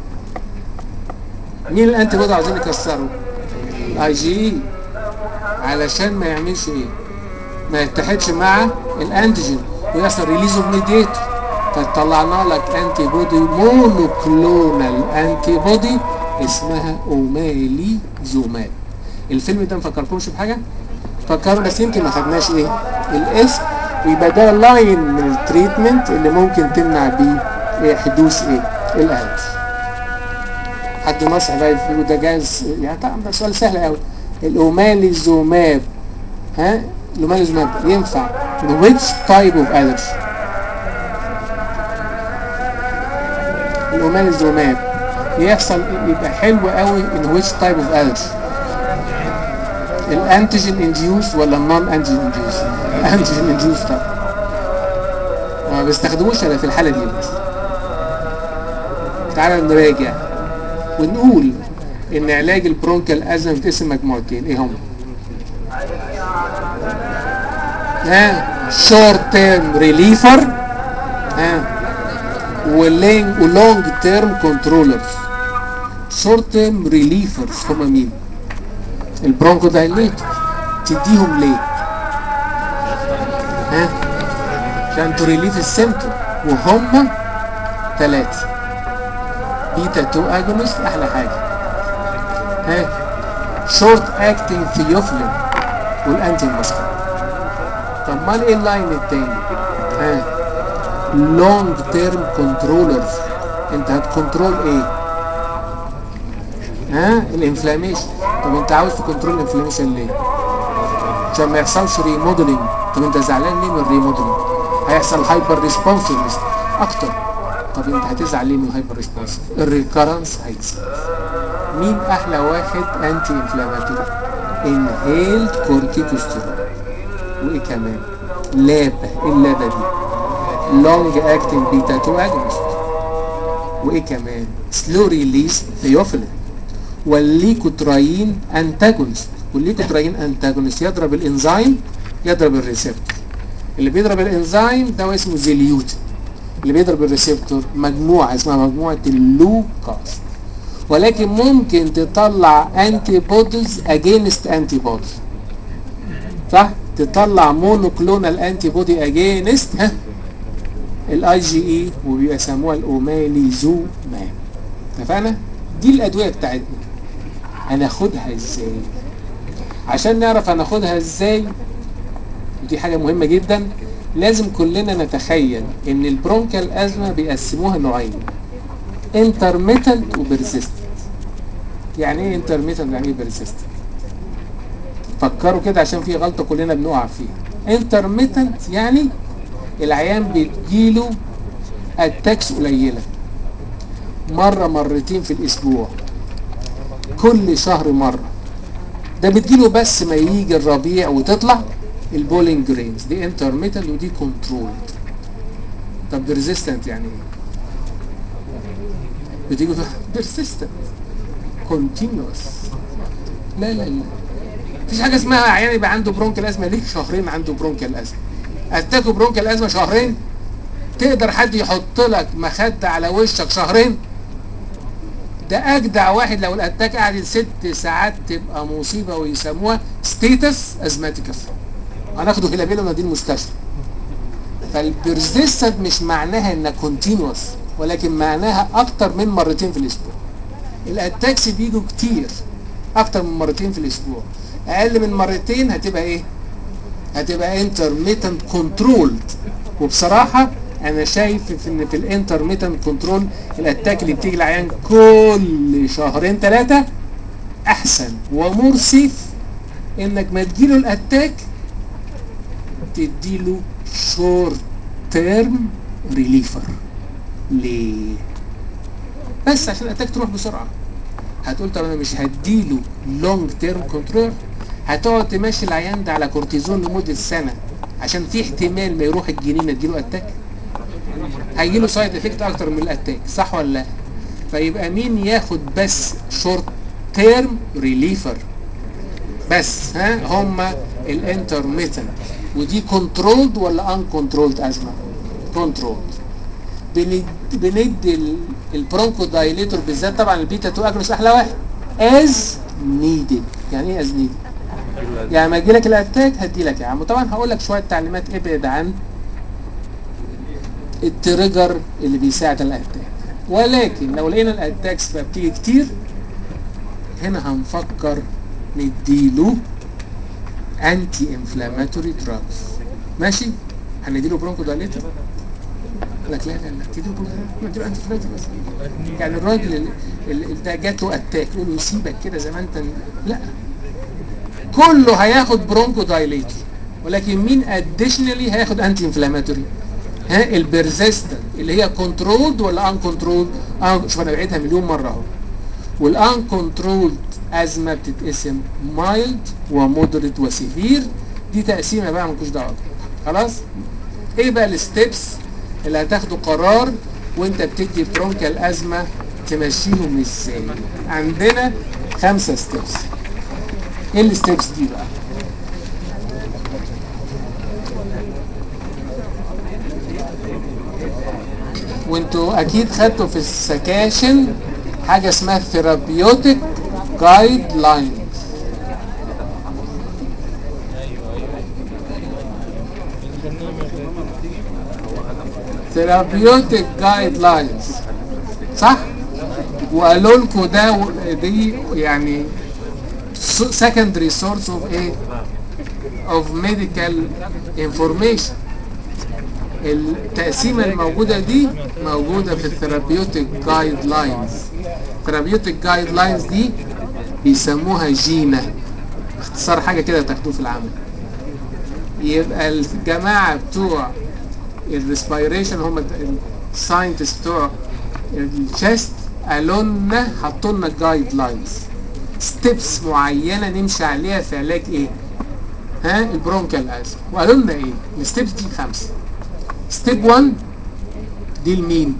مين الانتي بودي عاوزين يكسروا اي جي علشان ما يعملش ايه ما يتحدش مع الانتيجين ويحصل ريليز اوف ميديتور فطلعنا لك انتي بودي مونوكلونال انتي بودي اسمها اومالي زوماب الفيلم ده مفكركمش بحاجه فكروا بس يمكن ما خدناش ايه الاسم ويبقى ده لاين من التريتمنت اللي ممكن تمنع بيه إيه حدوث ايه الانتي حد نصح بقى يقول ده جاز يعني طبعا ده سؤال سهل قوي الاومالي زوماب ها الاومالي زوماب ينفع in which type of allergy الاومالي زوماب يحصل يبقى حلو قوي in which type of allergy الانتيجين انديوس ولا النون انتيجين انديوس الانتيجين انديوس طبعا ما بيستخدموش الا في الحاله دي بس تعالى نراجع ونقول ان علاج البرونكال ازمه بتقسم مجموعتين ايه هم ها شورت تيرم ريليفر ها ولينج ولونج تيرم كنترولرز شورت تيرم ريليفرز هم مين البرونكو دايليتور تديهم ليه ها عشان تريليف السيمتوم وهم ثلاثة بيتا 2 اجونست احلى حاجة ها شورت اكتنج ثيوفلين والانتي ماسكر طب امال ايه اللاين التاني ها لونج تيرم كنترولرز انت هتكنترول ايه ها الانفلاميشن طب انت عاوز تكنترول الانفلاميشن ليه عشان ما يحصلش ريموديلنج طب انت زعلان ليه من الريموديلنج هيحصل هايبر ريسبونسفنس اكتر طب انت هتزعل ليه من الهايبر ريسبونس الريكارنس هيزيد مين احلى واحد انتي انفلاماتوري انهيلد كورتيكوستيرول وايه كمان لابا ايه اللابا دي لونج اكتنج بيتا 2 اجونست وايه كمان سلو ريليس ثيوفيلين والليكوتراين انتاجونست والليكوتراين انتاجونست يضرب الانزيم يضرب الريسبتور اللي بيضرب الانزيم ده اسمه زيليوتين اللي بيضرب الريسبتور مجموعه اسمها مجموعه اللوكاس ولكن ممكن تطلع انتي بوديز اجينست انتي بوديز صح تطلع مونوكلونال انتي بودي اجينست ها الاي جي اي وبيسموها الاوماليزوماب اتفقنا دي الادويه بتاعتنا هناخدها ازاي عشان نعرف هناخدها ازاي ودي حاجه مهمه جدا لازم كلنا نتخيل ان البرونكال ازمه بيقسموها نوعين انترميتنت وبرسيستنت يعني ايه انترميتنت يعني ايه برسيستنت فكروا كده عشان في غلطه كلنا بنقع فيها انترميتنت يعني العيان بتجيله اتاكس قليله مره مرتين في الاسبوع كل شهر مره ده بتجيله بس ما يجي الربيع وتطلع البولينج جرينز دي انترميتنت ودي كنترول طب ريزيستنت يعني ايه بتيجي بيرسيستنت كونتينوس لا لا لا مفيش حاجه اسمها عيان يبقى عنده برونكال ازمه ليه شهرين عنده برونكال ازمه اتاكوا برونكال ازمه شهرين تقدر حد يحط لك مخده على وشك شهرين ده اجدع واحد لو الاتاك قعدت ست ساعات تبقى مصيبه ويسموها ستيتس ازماتيكس هناخده هيلابيلا ونوديه المستشفى فالبرزيستنت مش معناها انها كونتينوس ولكن معناها اكتر من مرتين في الاسبوع الاتاكس بيجوا كتير اكتر من مرتين في الاسبوع اقل من مرتين هتبقى ايه هتبقى انترميتنت كنترولد وبصراحه انا شايف في ان في الانترميتنت كنترول الاتاك اللي بتيجي العيان كل شهرين ثلاثه احسن ومور سيف انك ما تجيله الاتاك تديله شورت تيرم ريليفر ليه بس عشان الاتاك تروح بسرعه هتقول طب انا مش هديله لونج تيرم كنترول هتقعد تمشي العيان ده على كورتيزون لمده سنه عشان في احتمال ما يروح الجنينه تجيله اتاك هيجيله سايد افكت اكتر من الاتاك صح ولا لا فيبقى مين ياخد بس شورت تيرم ريليفر بس ها هما الانترميتنت ودي كنترولد ولا ان كنترولد ازمه كنترولد بندي البرونكو دايليتور بالذات طبعا البيتا 2 اجنس احلى واحد از نيدد يعني ايه از نيدد الأزمة. يعني ما يجي لك الاتاك هدي لك يا عم طبعا هقول لك شويه تعليمات ابعد عن التريجر اللي بيساعد الاتاك ولكن لو لقينا الاتاكس بقى بتيجي كتير هنا هنفكر نديله انتي انفلاماتوري دراجز ماشي هنديله برونكو دايليتر لك لا لا لا تديله برونكو نديله انتي انفلاماتوري بس يعني الراجل اللي- اللي ده جات له اتاك يقول له يسيبك كده زي ما انت لا كله هياخد برونكو دايليتر ولكن مين اديشنالي هياخد انتي انفلاماتوري ها البرزيستنت اللي هي كنترولد ولا ان كنترولد اه شوف انا بعيدها مليون مره اهو والان كنترولد ازمه بتتقسم مايلد ومودريت وسيفير دي تقسيمه بقى مالكوش دعوه بيها. خلاص ايه بقى الستبس اللي هتاخدوا قرار وانت بتدي برونكال ازمه تمشيهم ازاي عندنا خمسه ستبس ايه الستبس دي بقى وانتوا اكيد خدتوا في السكاشن حاجه اسمها ثيرابيوتيك جايد لاينز ثيرابيوتيك جايد لاينز صح وقالوا لكم ده و- دي يعني secondary source of ايه of medical information التقسيمة الموجودة دي موجودة في الثيرابيوتيك جايد لاينز الثيرابيوتيك جايد لاينز دي بيسموها جينا اختصار حاجة كده تاخدوه في العمل يبقى الجماعة بتوع الريسبيريشن هم الساينتست بتوع الشيست قالوا لنا حطوا لنا جايد لاينز ستيبس معينة نمشي عليها في علاج ايه؟ ها البرونكال ازمة وقالوا لنا ايه؟ الستيبس دي خمسة ستيب 1 دي لمين؟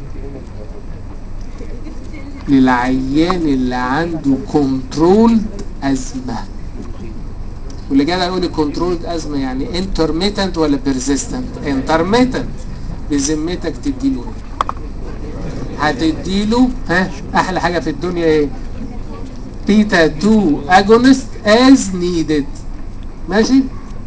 للعيان اللي عنده كنترول ازمه واللي جاي يقول لي كنترول ازمه يعني انترميتنت ولا بيرزيستنت انترميتنت بذمتك تديله ايه هتديله ها احلى حاجه في الدنيا ايه بيتا 2 اجونست از نيدد ماشي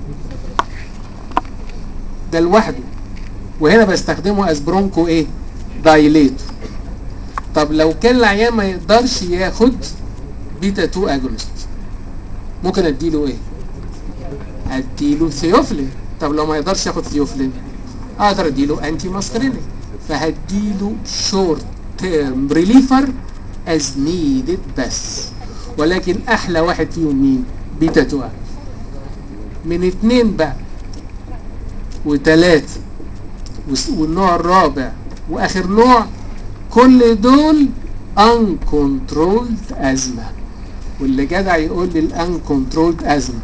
ده لوحده وهنا بستخدمه از برونكو ايه دايليتور طب لو كان العيان ما يقدرش ياخد بيتا 2 اجونست ممكن اديله ايه اديله ثيوفلين طب لو ما يقدرش ياخد ثيوفلين اقدر اديله انتي ماسكرينيك فهديله شورت تيرم ريليفر از نيدد بس ولكن احلى واحد فيهم مين بيتا 2 من اتنين بقى وتلاتة وس- والنوع الرابع واخر نوع كل دول uncontrolled ازمه واللي جدع يقول لي الانكنترولد ازمه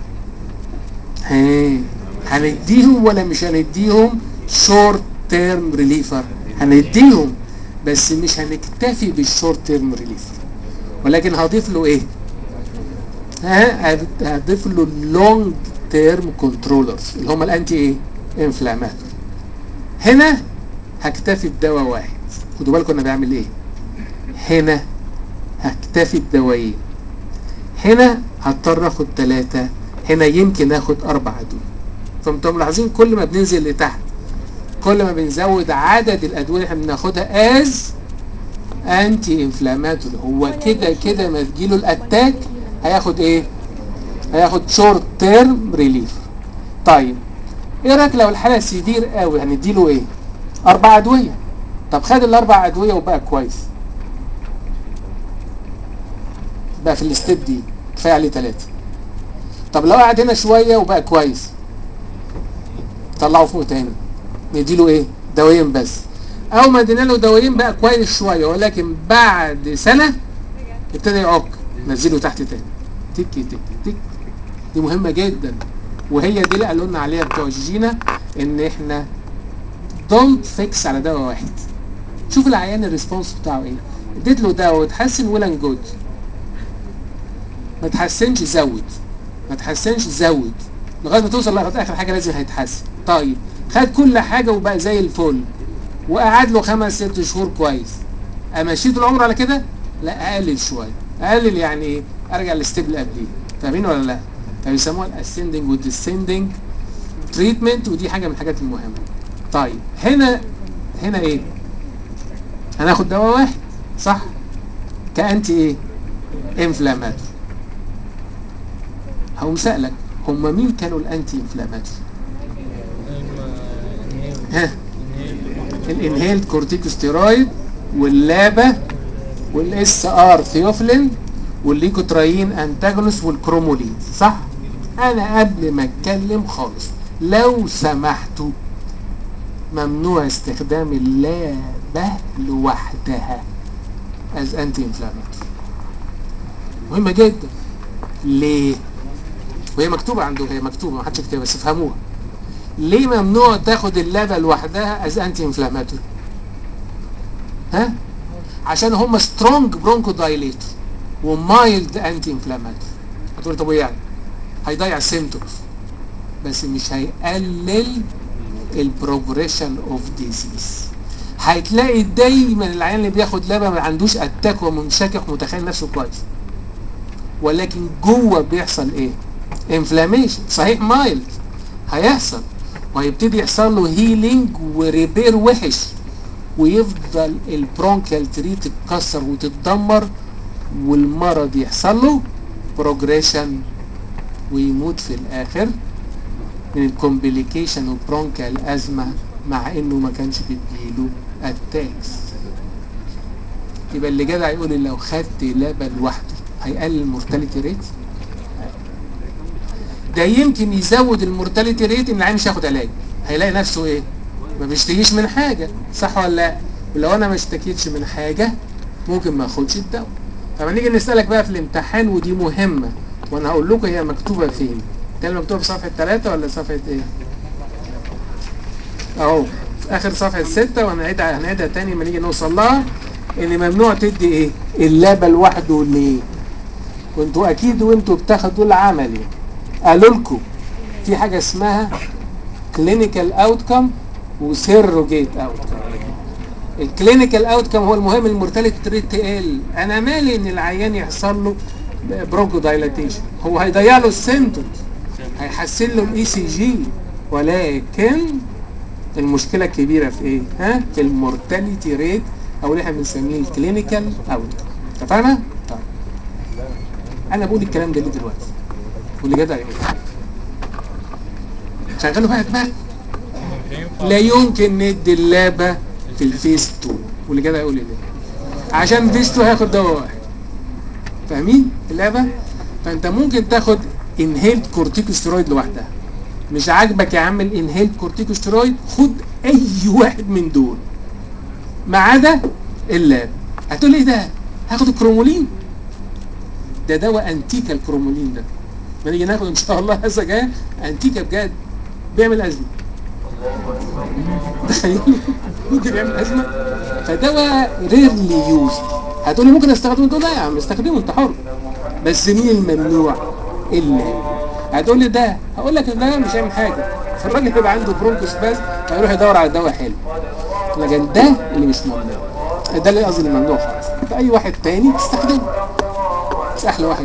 ها هنديهم ولا مش هنديهم شورت تيرم ريليفر هنديهم بس مش هنكتفي بالشورت تيرم ريليفر ولكن هضيف له ايه ها هد- هضيف له اللونج تيرم كنترولرز اللي هم الانتي ايه انفلاماتوري هنا هكتفي بدواء واحد خدوا بالكم انا بعمل ايه هنا هكتفي بدوايين هنا هضطر اخد ثلاثة هنا يمكن اخد اربع ادوية فانتم ملاحظين كل ما بننزل لتحت كل ما بنزود عدد الادوية اللي احنا بناخدها از انتي انفلاماتوري هو كده كده ما تجيله الاتاك هياخد ايه هياخد شورت تيرم ريليف طيب ايه رايك لو الحاله سيفير قوي هنديله ايه اربع ادويه طب خد الاربع ادويه وبقى كويس بقى في الستيب دي كفايه عليه ثلاثه طب لو قعد هنا شويه وبقى كويس طلعه فوق تاني نديله ايه دوايين بس او ما ادينا له دوايين بقى كويس شويه ولكن بعد سنه ابتدى يعك نزله تحت تاني تك تك تك دي مهمه جدا وهي دي اللي قالوا لنا عليها بتوع الجينا ان احنا دونت فيكس على دواء واحد شوف العيان الريسبونس بتاعه ايه اديت له دواء وتحسن ولا جود ما تحسنش زود ما تحسنش زود لغايه ما توصل لغايه اخر حاجه لازم هيتحسن طيب خد كل حاجه وبقى زي الفل وقعد له خمس ست شهور كويس امشيه طول العمر على كده لا اقلل شويه اقلل يعني ايه ارجع للستيب اللي قبليه فاهمين ولا لا فبيسموها الاسندنج والديسندنج تريتمنت ودي حاجه من الحاجات المهمه طيب هنا هنا ايه هناخد دواء واحد صح كانتي ايه انفلاماتوري هقوم سألك هم مين كانوا الانتي انفلاماتوري ها الانهيلد كورتيكوستيرويد واللابا والاس ار ثيوفلين والليكوترايين انتاجونس والكرومولين صح انا قبل ما اتكلم خالص لو سمحتوا ممنوع استخدام اللابة لوحدها as anti inflammatory مهمة جدا ليه وهي مكتوبة عنده هي مكتوبة ما حدش يكتبها بس افهموها ليه ممنوع تاخد اللابة لوحدها as anti inflammatory ها عشان هم سترونج برونكو دايليتور ومايلد انتي انفلاماتوري هتقول طب وايه يعني هيضيع السيمتومز بس مش هيقلل البروجريشن اوف ديزيز هتلاقي دايما العيان اللي بياخد لبن ما عندوش اتاك ومنشكك متخيل نفسه كويس ولكن جوه بيحصل ايه انفلاميشن صحيح مايلد هيحصل وهيبتدي يحصل له هيلينج وريبير وحش ويفضل البرونكيال تري تتكسر وتتدمر والمرض يحصل له بروجريشن ويموت في الاخر من الكومبليكيشن وبرونكيال ازمه مع انه ما كانش بيديله اتاكس يبقى اللي جدع يقول لو خدت لبن لوحده هيقلل المورتاليتي ريت ده يمكن يزود المورتاليتي ريت ان العيان مش هياخد علاج هيلاقي نفسه ايه ما بيشتكيش من حاجه صح ولا لا ولو انا ما اشتكيتش من حاجه ممكن ما اخدش الدواء طب نيجي نسالك بقى في الامتحان ودي مهمه وانا هقول لكم هي مكتوبه فين كان مكتوبه في صفحه 3 ولا صفحه ايه اهو في اخر صفحه 6 وهنعيدها هنعيدها تاني لما نيجي نوصل لها ان ممنوع تدي ايه اللبن لوحده ليه وانتوا اكيد وانتوا بتاخدوا العملي قالوا لكم في حاجه اسمها كلينيكال اوتكم وسيروجيت اوتكم الكلينيكال اوتكم هو المهم المورتاليتي ريت تقل انا مالي ان العيان يحصل له برونكو دايلاتيشن هو هيضيع له السيمتومز هيحسن له الاي سي جي ولكن المشكله الكبيره في ايه ها في المورتاليتي ريت او اللي احنا بنسميه الكلينيكال اوتكم اتفقنا طيب انا بقول الكلام ده ليه دلوقتي واللي جدع يقول شغلوا بقى دماغ لا يمكن ندي اللابه في الفيس 2 واللي جدع يقول لي ليه عشان فيس 2 هياخد دواء واحد فاهمين اللعبه فانت ممكن تاخد انهيلد كورتيكوستيرويد لوحدها مش عاجبك يا عم الانهيلد كورتيكوستيرويد خد اي واحد من دول ما عدا اللاب هتقول ايه ده هاخد الكرومولين ده دواء انتيكا الكرومولين ده ما نيجي ناخد ان شاء الله هذا جاي انتيكا بجد بيعمل ازمه تخيلوا ممكن يعمل ازمه فدواء ريرلي يوز هتقولي ممكن استخدمه تقول لا يا عم استخدمه انت حر بس مين الممنوع الا هتقول لي ده هقول لك ده مش هيعمل حاجه فالراجل بيبقى عنده برونكوس باز هيروح يدور على دواء حلو لكن ده اللي مش ممنوع ده اللي قصدي الممنوع خالص فاي واحد تاني تستخدمه بس احلى واحد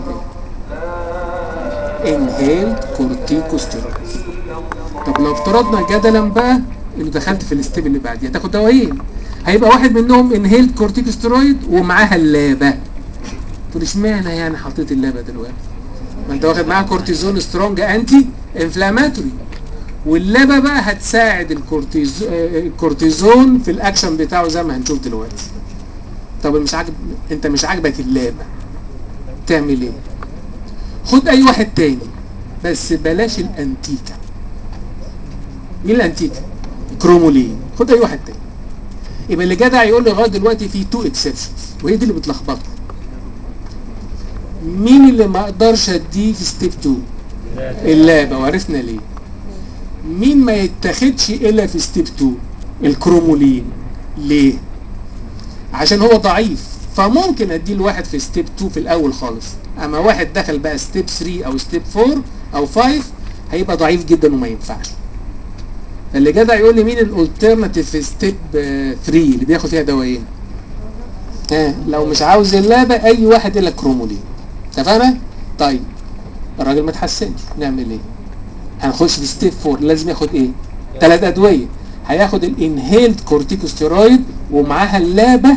ايه انهيل كورتيكوستيرويد طب لو افترضنا جدلا بقى انه دخلت في الستيب اللي بعديها تاخد دوايين هيبقى واحد منهم انهيلد كورتيكوستيرويد ومعاها اللابه تقول اشمعنى يعني حطيت اللابه دلوقتي ما انت واخد معاها كورتيزون سترونج انتي انفلاماتوري واللابه بقى هتساعد الكورتيز... آه، الكورتيزون في الاكشن بتاعه زي ما هنشوف دلوقتي طب مش عاجب انت مش عاجبك اللابه تعمل ايه خد اي واحد تاني بس بلاش الانتيكا مين الانتيكا كرومولين خد اي واحد تاني يبقى اللي جدع يقول لي لغايه دلوقتي في تو اكسبشنز وهي دي اللي بتلخبطه مين اللي ما اقدرش اديه في ستيب 2 اللابه وعرفنا ليه مين ما يتاخدش الا في ستيب 2 الكرومولين ليه عشان هو ضعيف فممكن اديه لواحد في ستيب 2 في الاول خالص اما واحد دخل بقى ستيب 3 او ستيب 4 او 5 هيبقى ضعيف جدا وما ينفعش اللي جدع يقول لي مين الالترناتيف في ستيب 3 اللي بياخد فيها دوايين ها لو مش عاوز اللابه اي واحد الا كرومولين اتفقنا طيب الراجل ما اتحسنش نعمل ايه هنخش في ستيب 4 لازم ياخد ايه ثلاث ادويه هياخد الانهيلد كورتيكوستيرويد ومعاها اللابه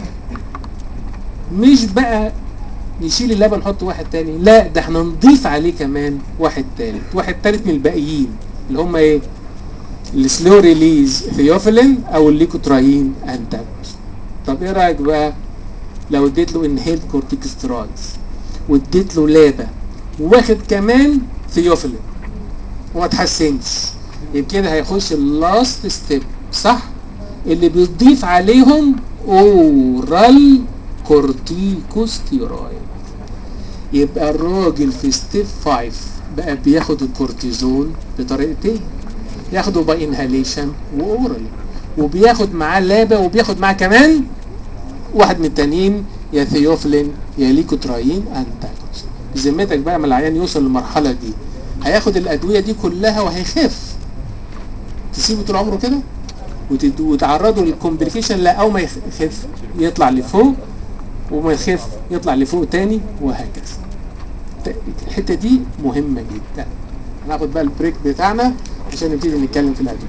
مش بقى نشيل اللبن نحط واحد تاني لا ده احنا نضيف عليه كمان واحد تالت واحد تالت من الباقيين اللي هم ايه السلو ريليز ثيوفيلين او الليكوترايين انتاجونست طب ايه رايك بقى لو اديت له انهيلد كورتيكوستيرويدز واديت له لابا واخد كمان ثيوفيلين وما تحسنش يبقى كده هيخش اللاست ستيب صح اللي بيضيف عليهم اورال كورتيكوستيرويد يبقى الراجل في ستيب 5 بقى بياخد الكورتيزون بطريقتين ياخده باي انهاليشن واورال وبياخد معاه لابا وبياخد معاه كمان واحد من التانيين يا ثيوفلين يا ليكوترايين انتاجونست بذمتك بقى ما العيان يوصل للمرحله دي هياخد الادويه دي كلها وهيخف تسيبه طول عمره كده وتد- وتعرضه للكومبليكيشن لا او ما يخف يطلع لفوق وما يخف يطلع لفوق تاني وهكذا ت- الحته دي مهمه جدا هناخد بقى البريك بتاعنا عشان نبتدي نتكلم في الادويه